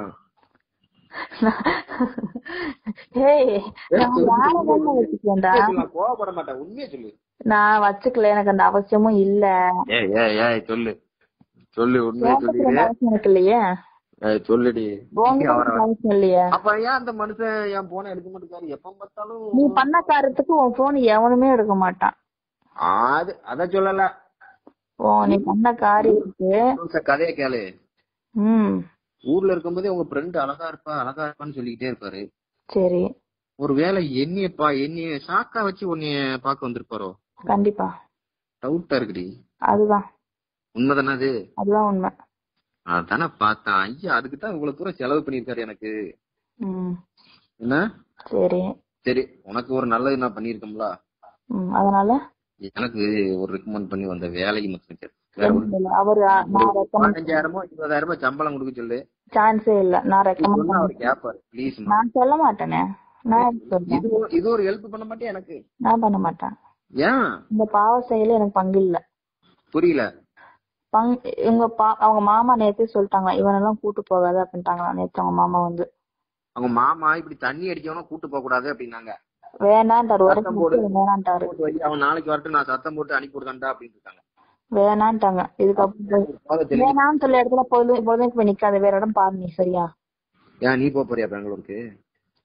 Speaker 2: ஏய் நான் யாரை வச்சுக்கேன்டா
Speaker 1: நான் கோவப்பட மாட்டேன் உண்மையை சொல்லு
Speaker 2: நான் வச்சுக்கல எனக்கு அந்த அவசியமும் இல்ல
Speaker 1: ஏய் ஏய் ஏய் சொல்லு சொல்லு உண்மையை
Speaker 2: கேட்கறதுக்கு அந்த அவசியம் எனக்கு இல்லையே
Speaker 1: சொல்லுடி
Speaker 2: உங்க அவசியம் இல்லையே
Speaker 1: அப்ப ஏன் அந்த மனுஷன் என் போனை எடுக்க மாட்டேங்காரு எப்ப பார்த்தாலும்
Speaker 2: நீ பண்ண காரியத்துக்கு உன் போன் எவனுமே எடுக்க மாட்டான்
Speaker 1: அது அத சொல்லல
Speaker 2: ஓ நீ பண்ண காரியத்துக்கு
Speaker 1: கதைய கேளு
Speaker 2: ம்
Speaker 1: ஊர்ல இருக்கும்போதே உங்க ஃப்ரெண்ட் அழகா இருப்பா அழகா இருப்பான்னு சொல்லிக்கிட்டே இருப்பாரு
Speaker 2: சரி
Speaker 1: ஒருவேளை என்னையப்பா என்னைய ஷாக்கா வச்சு உன்னைய பாக்க வந்திருப்பாரோ
Speaker 2: கண்டிப்பா
Speaker 1: டவுட்டா இருக்குடி
Speaker 2: அதுதான்
Speaker 1: உண்மைதானே அது
Speaker 2: அதுதான் உண்மை
Speaker 1: அதானே பார்த்தேன் ஐயா அதுக்கு தான் இவ்வளவு தூரம் செலவு பண்ணிருக்காரு எனக்கு
Speaker 2: ம்
Speaker 1: என்ன
Speaker 2: சரி
Speaker 1: சரி உனக்கு ஒரு நல்லது நான் பண்ணிருக்கோம்ல
Speaker 2: ம் அதனால
Speaker 1: எனக்கு ஒரு ரெக்கமெண்ட் பண்ணி வந்த வேலைக்கு மட்டும் சரி. வேற
Speaker 2: என்ன
Speaker 1: ஒண்ணும்
Speaker 2: இல்ல. அவரு நான் ரெக்கமெண்ட்
Speaker 1: பதினஞ்சாயிரமோ இருபதாயிரமோ சம்பளம் கொடுக்க சொல்லு
Speaker 2: சான்ஸே இல்ல நான் ரெக்கமெண்ட்
Speaker 1: சொன்னா அவர் கேப்பாரு ப்ளீஸ்
Speaker 2: நான் சொல்ல மாட்டேனே நான் எதுக்கு சொல்றேன்
Speaker 1: இது ஒரு- இது ஒரு ஹெல்ப் பண்ண மாட்டேன் எனக்கு
Speaker 2: நான் பண்ண மாட்டேன்
Speaker 1: ஏன்
Speaker 2: இந்த பாவ செயல எனக்கு பங்கு இல்ல
Speaker 1: புரியல
Speaker 2: பங் இவங்க பா அவங்க மாமா நேத்தே சொல்லிட்டாங்க இவனெல்லாம் கூட்டு போகாத அப்படின்ட்டாங்களா நேத்து அவங்க மாமா வந்து
Speaker 1: அவங்க மாமா இப்படி தண்ணி அடிக்கவனும் கூட்டு போக கூடாது அப்படின்னாங்க
Speaker 2: வேணான்ட்டாரு ஒரு
Speaker 1: சத்தம் போடு.
Speaker 2: வேணான்ட்டாரு
Speaker 1: போட்டு வை, அவன் நாளைக்கு வரட்டும் நான் சத்தம் போட்டு அனுப்பி விடுதான்டா அப்படின்னு இருக்காங்க
Speaker 2: வேணான்ட்டாங்க இதுக்கப்புறம்
Speaker 1: போக தெரியும்.
Speaker 2: வேணான்னு சொல்ல இடத்துல பொழுது பொழுதுக்கு போய் நிக்காத வேற இடம் பாரு நீ சரியா
Speaker 1: ஏன் நீ போப் போறியா பெங்களூருக்கு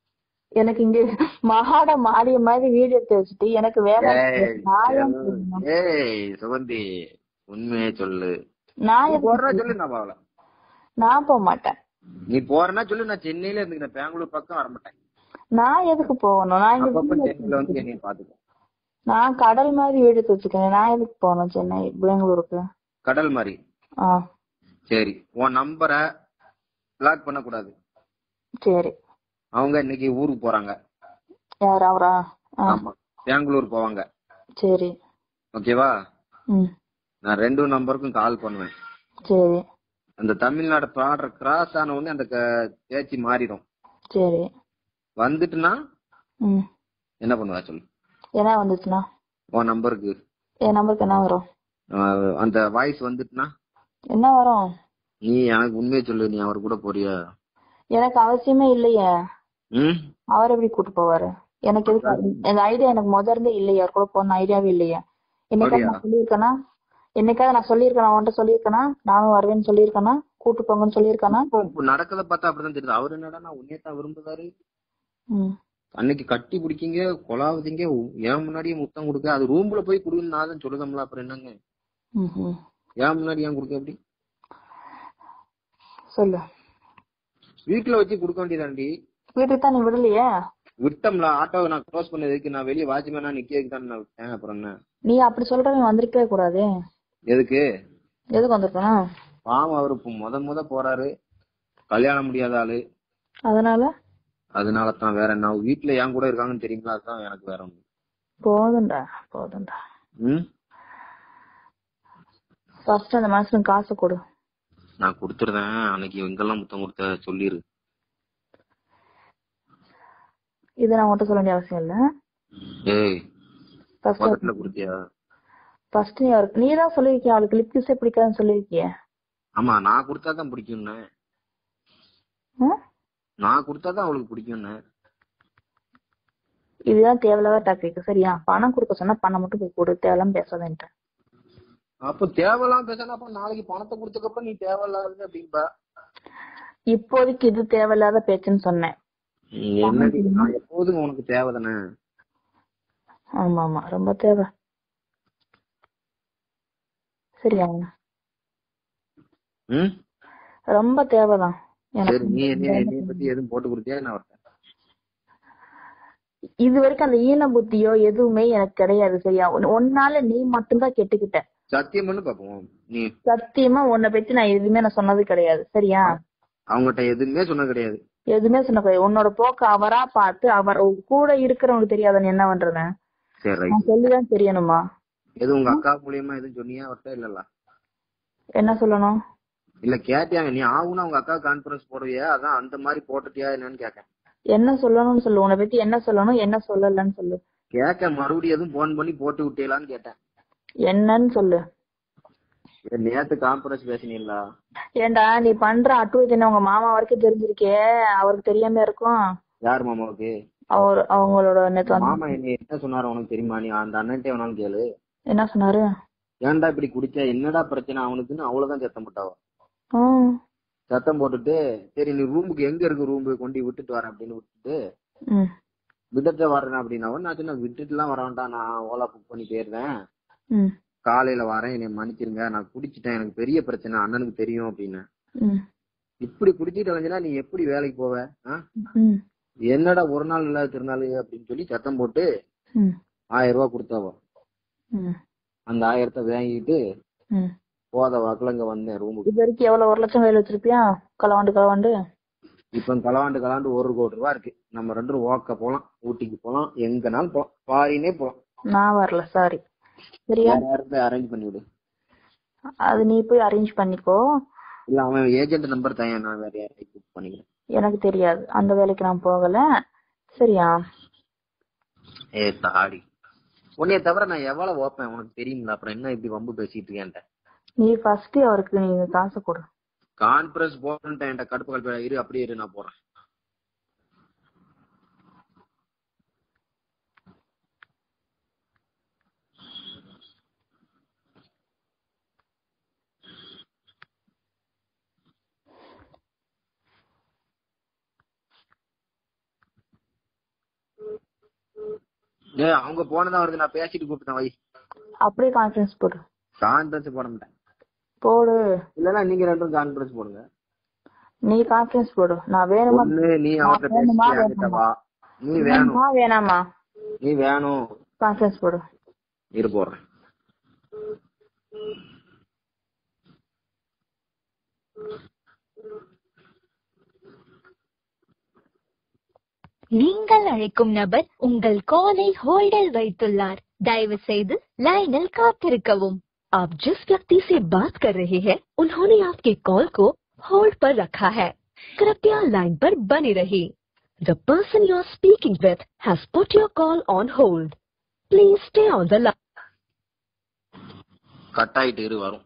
Speaker 2: எனக்கு இங்க மகாட மாடிய மாதிரி வீடு எடுத்து வச்சுட்டு எனக்கு வேலை
Speaker 1: ஏய்,
Speaker 2: நான் ஏன்
Speaker 1: செல்ல-
Speaker 2: போகணும்?
Speaker 1: ஏய் சுகந்தி உண்மையே சொல்லு
Speaker 2: நான்
Speaker 1: நீ
Speaker 2: எதுக்கு
Speaker 1: போறனா சொல்லு நான் போகல
Speaker 2: நான் போக மாட்டேன்
Speaker 1: நீ போறனா சொல்லு நான் சென்னையில இருந்துக்கிறேன் பெங்களூர் பக்கம் வரமாட்டேன்
Speaker 2: நான் எதுக்கு போகணும் நான் இங்க
Speaker 1: அப்பப்ப
Speaker 2: வீடு
Speaker 1: சென்னையில வந்து என்னைய பாத்துக்கோ
Speaker 2: நான் கடல் மாதிரி வீடு எடுத்து வச்சுக்கேன் நான் எதுக்கு போகணும் சென்னை பெங்களூருக்கு
Speaker 1: கடல் மாதிரி
Speaker 2: ஆ
Speaker 1: சரி உன் நம்பரை பிளாக் பண்ண கூடாது
Speaker 2: சரி
Speaker 1: அவங்க இன்னைக்கு ஊருக்கு போறாங்க
Speaker 2: யார் அவரா ஆ
Speaker 1: ஆமா பெங்களூர் போவாங்க
Speaker 2: சரி
Speaker 1: ஓகேவா
Speaker 2: ம்
Speaker 1: நான் ரெண்டு நம்பருக்கும் கால் பண்ணுவேன்
Speaker 2: சரி
Speaker 1: அந்த தமிழ்நாடு பார்டர் கிராஸ் ஆன உடனே அந்த க- பேச்சு மாறிடும்
Speaker 2: சரி
Speaker 1: வந்துட்டுனா
Speaker 2: ம்
Speaker 1: என்ன பண்ணுவா சொல்லு
Speaker 2: என்ன வந்துச்சுன்னா
Speaker 1: உன் நம்பருக்கு
Speaker 2: என் நம்பருக்கு என்ன வரும்
Speaker 1: அஹ், அந்த வாய்ஸ் வந்துட்டுனா
Speaker 2: என்ன வரும்
Speaker 1: நீ எனக்கு உண்மையை சொல்லு நீ அவர் கூட போறியா
Speaker 2: எனக்கு அவசியமே இல்லையே
Speaker 1: ம்
Speaker 2: அவர் எப்படி கூட்டு போவாரு எனக்கு எதுக்கு அது- இந்த ஐடியா எனக்கு முதல்ல இருந்தே இல்லையே அவர் கூட போன ஐடியாவே இல்லையே என்னைக்காவது நான் சொல்லியிருக்கேனா என்னைக்காவது நான் சொல்லியிருக்கேனா உன்கிட்ட சொல்லியிருக்கேனா நானும் வருவேன்னு சொல்லியிருக்கேனா கூட்டு போங்கன்னு சொல்லியிருக்கேனா
Speaker 1: இப்போ இப்போ நடக்கத பார்த்தா அப்படிதான் தெரியுது அவர் என்னடா நான் உன்னைய தான் விரும்புதாரு
Speaker 2: ம்
Speaker 1: அன்னைக்கு கட்டி பிடிக்கிங்க கொலாவதிங்க ஏன் முன்னாடியே முத்தம் கொடுக்க அது ரூம்ல போய் கொடுன்னு நான் தான் சொல்லுதம்ல அப்புறம் என்னங்க
Speaker 2: ம் ம்
Speaker 1: ஏன் முன்னாடி ஏன் கொடுக்க அப்படி
Speaker 2: சொல்லு
Speaker 1: வீட்டுல வச்சு கொடுக்க வேண்டியதாண்டி
Speaker 2: வீட்டுக்கு தான் நீ விடலையே
Speaker 1: விட்டோம்ல ஆட்டோவை நான் க்ளோஸ் பண்ணதுக்கு நான் வெளியே வாட்ச்மேனா நிக்கிறதுக்கு தான் நான் விட்டேன் அப்புறம் என்ன
Speaker 2: நீ அப்படி சொல்றவன் வந்திருக்கவே கூடாது
Speaker 1: எதுக்கு
Speaker 2: எதுக்கு வந்திருக்கணும்
Speaker 1: பாவம் அவரு இப்போ முத முத போறாரு கல்யாணம் முடியாத ஆளு
Speaker 2: அதனால
Speaker 1: அதனால தான் வேற என்ன வீட்டுல என் கூட இருக்காங்கன்னு தெரியுங்களா அதுதான் எனக்கு வேற ஒண்ணு
Speaker 2: போதும்டா போதும்டா
Speaker 1: ம்
Speaker 2: ஃபர்ஸ்ட் அந்த மனுஷனுக்கு காசு கொடு
Speaker 1: நான் கொடுத்துருந்தேன் அன்னைக்கு எங்கெல்லாம் முத்தம் கொடுத்த சொல்லிரு
Speaker 2: இது நான் உன்கிட்ட சொல்ல வேண்டிய அவசியம் இல்ல
Speaker 1: ஏய்
Speaker 2: ஃபர்ஸ்ட்
Speaker 1: முதல்ல கொடுத்தியா
Speaker 2: ஃபர்ஸ்ட் நீ அவருக்கு நீ தான் சொல்லிருக்கிய அவளுக்கு லிப் கிஸே பிடிக்காதுன்னு சொல்லிருக்கிய
Speaker 1: ஆமா நான் கொடுத்தாதான் பிடிக்கும்னு நான் கொடுத்தாதான் அவளுக்கு பிடிக்கும்னு
Speaker 2: இதுதான் தேவையில்லாத டாக்டிக் சரியா பணம் கொடுக்க சொன்னா பணம் மட்டும் போய் கொடு தேவையில்லாம பேசாதேன்ட்டு
Speaker 1: அப்ப தேவையில்லாம பேசினா அப்ப நாளைக்கு பணத்தை கொடுத்ததுக்கு அப்புறம் நீ தேவையில்லாதது அப்படின்பா
Speaker 2: இப்போதைக்கு இது தேவையில்லாத பேச்சுன்னு சொன்னேன்
Speaker 1: என்னடி நான் எப்போதும் உனக்கு தேவைதானே
Speaker 2: ஆமா ஆமா ரொம்ப தேவை சரியா
Speaker 1: ம்
Speaker 2: ரொம்ப தேவைதான்
Speaker 1: சரி
Speaker 2: எனக்கு
Speaker 1: நீ என்ன என்னைய பத்தி எதுவும் போட்டு கொடுத்தியா நான் வரேன்
Speaker 2: இது வரைக்கும் அந்த ஈன புத்தியோ எதுவுமே எனக்கு கிடையாது சரியா உன்- உன்னால நீ மட்டும்தான் கெட்டுக்கிட்ட
Speaker 1: சத்தியம் பண்ணு பாப்போம் நீ
Speaker 2: சத்தியமா உன்னை பத்தி நான் எதுவுமே நான் சொன்னது கிடையாது சரியா
Speaker 1: அவங்ககிட்ட எதுவுமே சொன்னது கிடையாது
Speaker 2: எதுவுமே சொன்ன கிடையாது உன்னோட போக்கு அவரா பார்த்து அவர் உன் கூட இருக்கிறவங்களுக்கு தெரியாத நீ என்ன பண்றது
Speaker 1: சரி ரைட்
Speaker 2: நான் சொல்லிதான் தெரியணுமா
Speaker 1: எது உங்க அக்கா மூலியமா எதுவும் சொன்னியா அவர்கிட்ட இல்லல்ல
Speaker 2: என்ன சொல்லணும்
Speaker 1: இல்ல கேட்டியாங்க நீ ஆகுனா உங்க அக்கா கான்ஃபரன்ஸ் போடுவியா அதான் அந்த மாதிரி போட்டுட்டியா என்னன்னு கேட்க
Speaker 2: என்ன சொல்லணும்னு சொல்லு உன்னை பத்தி என்ன சொல்லணும் என்ன சொல்லலன்னு சொல்லு
Speaker 1: கேட்க மறுபடியும் எதுவும் போன் பண்ணி போட்டு விட்டீங்களான்னு கேட்டேன்
Speaker 2: என்னன்னு சொல்லு
Speaker 1: ஏ, நேத்து கான்ஃபரன்ஸ் பேசினீங்களா
Speaker 2: ஏன்டா நீ பண்ற அட்டுவத்தின உங்க மாமா வரைக்கும் தெரிஞ்சிருக்கே அவருக்கு தெரியாம இருக்கும்
Speaker 1: யார் மாமாவுக்கு
Speaker 2: அவர் அவங்களோட நேத்து வந்து
Speaker 1: மாமா என்ன என்ன சொன்னாரு உனக்கு தெரியுமா நீ அந்த அண்ணன்ட்டே வேணாலும் கேளு
Speaker 2: என்ன சொன்னாரு
Speaker 1: ஏன்டா இப்படி குடிச்சா என்னடா பிரச்சனை அவனுக்குன்னு அவ்வளவுதான் சத்தம் போட்டாவா
Speaker 2: ம்,
Speaker 1: சத்தம் போட்டுட்டு சரி நீ ரூமுக்கு எங்க இருக்கு ரூம் கொண்டு விட்டுட்டு வரேன் அப்படின்னு விட்டுட்டு
Speaker 2: ம்,
Speaker 1: விட்டுட்டு வரேன் அப்படின்னா நான் சொன்ன விட்டுட்டு எல்லாம் வர வேண்டாம் நான் ஓலா புக் பண்ணி போயிருந்தேன்
Speaker 2: ம்,
Speaker 1: காலையில வரேன் என்னை மன்னிச்சிருங்க நான் குடிச்சிட்டேன் எனக்கு பெரிய பிரச்சனை அண்ணனுக்கு தெரியும் அப்படின்னு
Speaker 2: ம்,
Speaker 1: இப்படி குடிச்சிட்டு வந்தீங்கன்னா நீ எப்படி வேலைக்கு போவ ஆ?
Speaker 2: ம்,
Speaker 1: என்னடா ஒரு நாள் இல்லாத திருநாள் அப்படின்னு சொல்லி சத்தம் போட்டு
Speaker 2: ம்,
Speaker 1: ஆயிரம் ரூபாய் கொடுத்தாவோ
Speaker 2: ம்,
Speaker 1: அந்த ஆயிரத்தை வாங்கிட்டு
Speaker 2: ம்.
Speaker 1: போத வாக்குல இங்க வந்தேன் ரூமுக்கு
Speaker 2: இது வரைக்கும் எவ்வளவு ஒரு லட்சம் கையில வச்சிருப்பியா களவாண்டு களவாண்டு
Speaker 1: இப்ப கலவாண்டு கலாண்டு ஒரு கோடி ரூபா இருக்கு நம்ம ரெண்டு பேரும் ஓக்க போலாம் ஊட்டிக்கு போலாம் எங்கனாலும் போலாம் ஃபாரினே போலாம்
Speaker 2: நான் வரல சாரி சரியா
Speaker 1: வேற யாருக்கு அரேஞ்ச் பண்ணி விடு
Speaker 2: அது நீ போய் அரேஞ்ச் பண்ணிக்கோ
Speaker 1: இல்ல அவன் ஏஜென்ட் நம்பர் தயன் நான் வேற யாரையும் புக் பண்ணிக்கிறேன்
Speaker 2: எனக்கு தெரியாது அந்த வேலைக்கு நான் போகல சரியா
Speaker 1: ஏ தாடி உன்னைய தவிர நான் எவ்வளவு ஓப்பேன் உனக்கு தெரியுங்களா அப்புறம் என்ன இப்படி வம்பு பேசிட்டு இருக்கேன்ட்ட
Speaker 2: நீ ஃபர்ஸ்ட் அவருக்கு நீ காசு கொடு
Speaker 1: கான்ஃபரன்ஸ் போட்டுட்டேன் என்கிட்ட கடுப்பு கடுப்பு இரு அப்படியே இரு நான் போறேன் ஏய் அவங்க போனதா வருது நான் பேசிட்டு கூப்பிட்டேன் வை
Speaker 2: அப்படியே கான்ஃபரன்ஸ் போடு
Speaker 1: கான்ஃபரன்ஸ் போட மாட்டேன்
Speaker 2: போடு
Speaker 1: இல்லன்னா நீங்க ரெண்டும் கான்ஃபரன்ஸ் போடுங்க
Speaker 2: நீ கான்ஃபரன்ஸ் போடு நான் வேணுமா
Speaker 1: ஒண்ணு நீ அவர்கிட்ட
Speaker 2: வேணுமா,
Speaker 1: பேசி என்கிட்ட வா நீ வேணும்
Speaker 2: வேணுமா வேணாமா
Speaker 1: நீ வேணும்
Speaker 2: கான்ஃபரன்ஸ் போடு
Speaker 1: இரு போடுறேன்
Speaker 3: நீங்கள் அழைக்கும் நபர் உங்கள் காலை ஹோல்டில் வைத்துள்ளார் தயவு செய்து लाइनल காத்திருக்கவும் आप जिस व्यक्ति से बात कर रहे हैं उन्होंने आपके कॉल को होल्ड पर रखा है कृपया लाइन पर बने रहिए The person you are speaking with has put your call on hold. Please stay on the line.
Speaker 1: Cut ஆயிட்டு இரு வரும்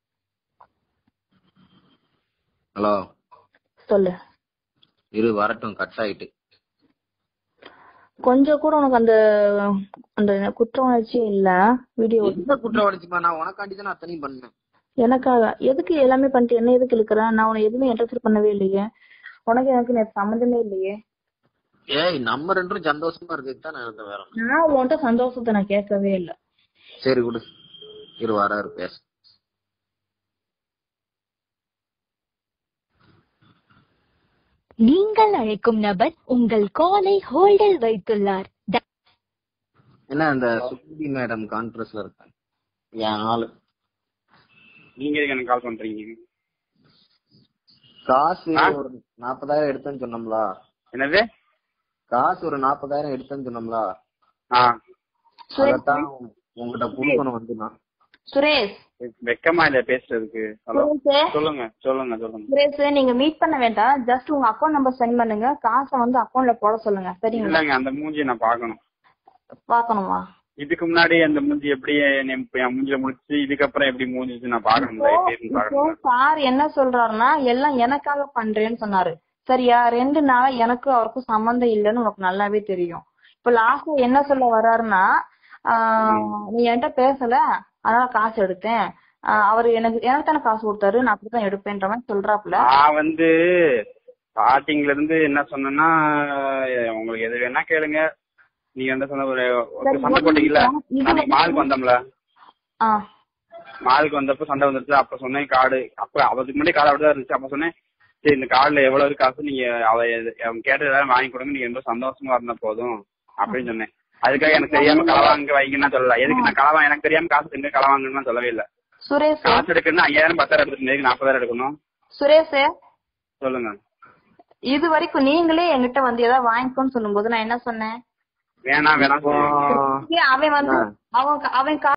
Speaker 1: ஹலோ
Speaker 2: சொல்லு
Speaker 1: இரு வரட்டும் கட் ஆயிட்டு
Speaker 2: கொஞ்சம் கூட உனக்கு அந்த அந்த குற்ற உணர்ச்சியே இல்ல வீடியோ
Speaker 1: எந்த குற்றம் அடிச்சுமா நான் உனக்காண்டி தான் அத்தனையும் பண்ணேன்
Speaker 2: எனக்காக எதுக்கு எல்லாமே பண்ணிட்டு என்ன எதுக்கு இழுக்கிறேன் நான் உன்னை எதுவுமே என்டர்ஃபியர் பண்ணவே இல்லையே உனக்கு எனக்கு நேற்று சம்மந்தமே இல்லையே
Speaker 1: ஏய் நம்ம ரெண்டும் சந்தோஷமா இருக்கிறது தான் நான் இருந்தேன் வேற ஒண்ணும்.
Speaker 2: நான் உன்கிட்ட சந்தோஷத்தை நான் கேட்கவே இல்லை
Speaker 1: சரி விடு இரு வராரு பேச
Speaker 3: நீங்கள் அழைக்கும் நபர் உங்கள் காலை ஹோல்டில் வைத்துள்ளார் த-
Speaker 1: என்ன அந்த சுகுதி மேடம் கான்ஃபரன்ஸ்ல இருக்காங்க என் ஆளு
Speaker 4: நீங்க எதுக்கு எனக்கு கால் பண்றீங்க
Speaker 1: காசு
Speaker 4: ஆ?
Speaker 1: ஒரு நாற்பதாயிரம் எடுத்தேன்னு சொன்னோம்ல
Speaker 4: என்னது
Speaker 1: காசு ஒரு நாற்பதாயிரம் எடுத்தேன்னு சொன்னோம்ல
Speaker 4: ஆ
Speaker 1: அதைத்தான் உங்ககிட்ட கொடுக்கணும் வந்து நான்
Speaker 2: சுரேஷ்
Speaker 4: வெக்கமா இல்ல பேசுறதுக்கு ஹலோ
Speaker 2: சுரேஷ்
Speaker 4: சொல்லுங்க சொல்லுங்க சொல்லுங்க
Speaker 2: சுரேஷ் நீங்க மீட் பண்ண வேண்டாம் ஜஸ்ட் உங்க அக்கௌண்ட் நம்பர் சென்ட் பண்ணுங்க காசை வந்து அக்கௌண்ட்ல போட சொல்லுங்க சரிங்களா
Speaker 4: இல்லங்க அந்த மூஞ்சியை நான் பார்க்கணும்
Speaker 2: பாக்கணுமா
Speaker 4: இதுக்கு முன்னாடி அந்த மூஞ்சி எப்படி என் என் மூஞ்சில முடிச்சு இதுக்கப்புறம் எப்படி மூஞ்சிச்சு நான் பார்க்கணும்ல எப்படி இருக்குன்னு பார்க்கணும்
Speaker 2: சார் என்ன சொல்றாருன்னா எல்லாம் எனக்காக பண்றேன்னு சொன்னாரு சரியா ரெண்டு நாளா எனக்கும் அவருக்கும் சம்மந்தம் இல்லைன்னு உனக்கு நல்லாவே தெரியும் இப்ப லாஸ்ட்ல என்ன சொல்ல வர்றாருன்னா ஆஹ் நீ என்கிட்ட பேசல அதனால காசு எடுத்தேன் ஆஹ் அவரு எனக்கு எனக்கு தானே காசு கொடுத்தாரு நான் அப்படிதான் எடுப்பேன்ற மாதிரி சொல்றாப்புல
Speaker 4: நான் வந்து ஸ்டார்டிங்ல இருந்து என்ன சொன்னேன்னா உங்களுக்கு எது வேணா கேளுங்க நீங்க என்ன சொன்ன ஒரு ஒரு
Speaker 2: சரி,
Speaker 4: சண்டை போட்டீங்கல்ல
Speaker 2: இது
Speaker 4: அன்னைக்கு மாலுக்கு வந்தோம்ல
Speaker 2: ஆஹ்
Speaker 4: மாலுக்கு வந்தப்ப சண்டை வந்துருச்சு அப்ப சொன்னேன் கார்டு அப்ப அவருக்கு முன்னாடி கார்டு அப்படிதான் இருந்துச்சு அப்ப சொன்னேன் சரி இந்த கார்டுல எவ்வளவு இருக்கு காசு நீங்க அவ எது- அவங்க கேட்டது எல்லாரும் வாங்கி கொடுங்க நீங்க ரொம்ப சந்தோஷமா இருந்தா போதும் அப்படின்னு சொன்னேன் அதுக்காக எனக்கு தெரியாம களவாங்க வைங்கன்னு சொல்லல எதுக்கு நான் களவா எனக்கு தெரியாம காசு எங்க களவாங்கன்னு சொல்லவே இல்ல
Speaker 2: சுரேஷ்
Speaker 4: காசு எடுக்கணும்னா ஐயாயிரம் பத்தாயிரம் எடுத்துட்டு எதுக்கு நாற்பதாயிரம் எடுக்கணும்
Speaker 2: சுரேஷ்
Speaker 4: சொல்லுங்க
Speaker 2: இது வரைக்கும் நீங்களே என்கிட்ட வந்து ஏதாவது வாங்கிக்கோன்னு சொல்லும்போது நான் என்ன சொன்னேன்
Speaker 4: வேணாம் வேணாம் சொல்லுங்க.
Speaker 2: அவன் வந்து அவன் அவன்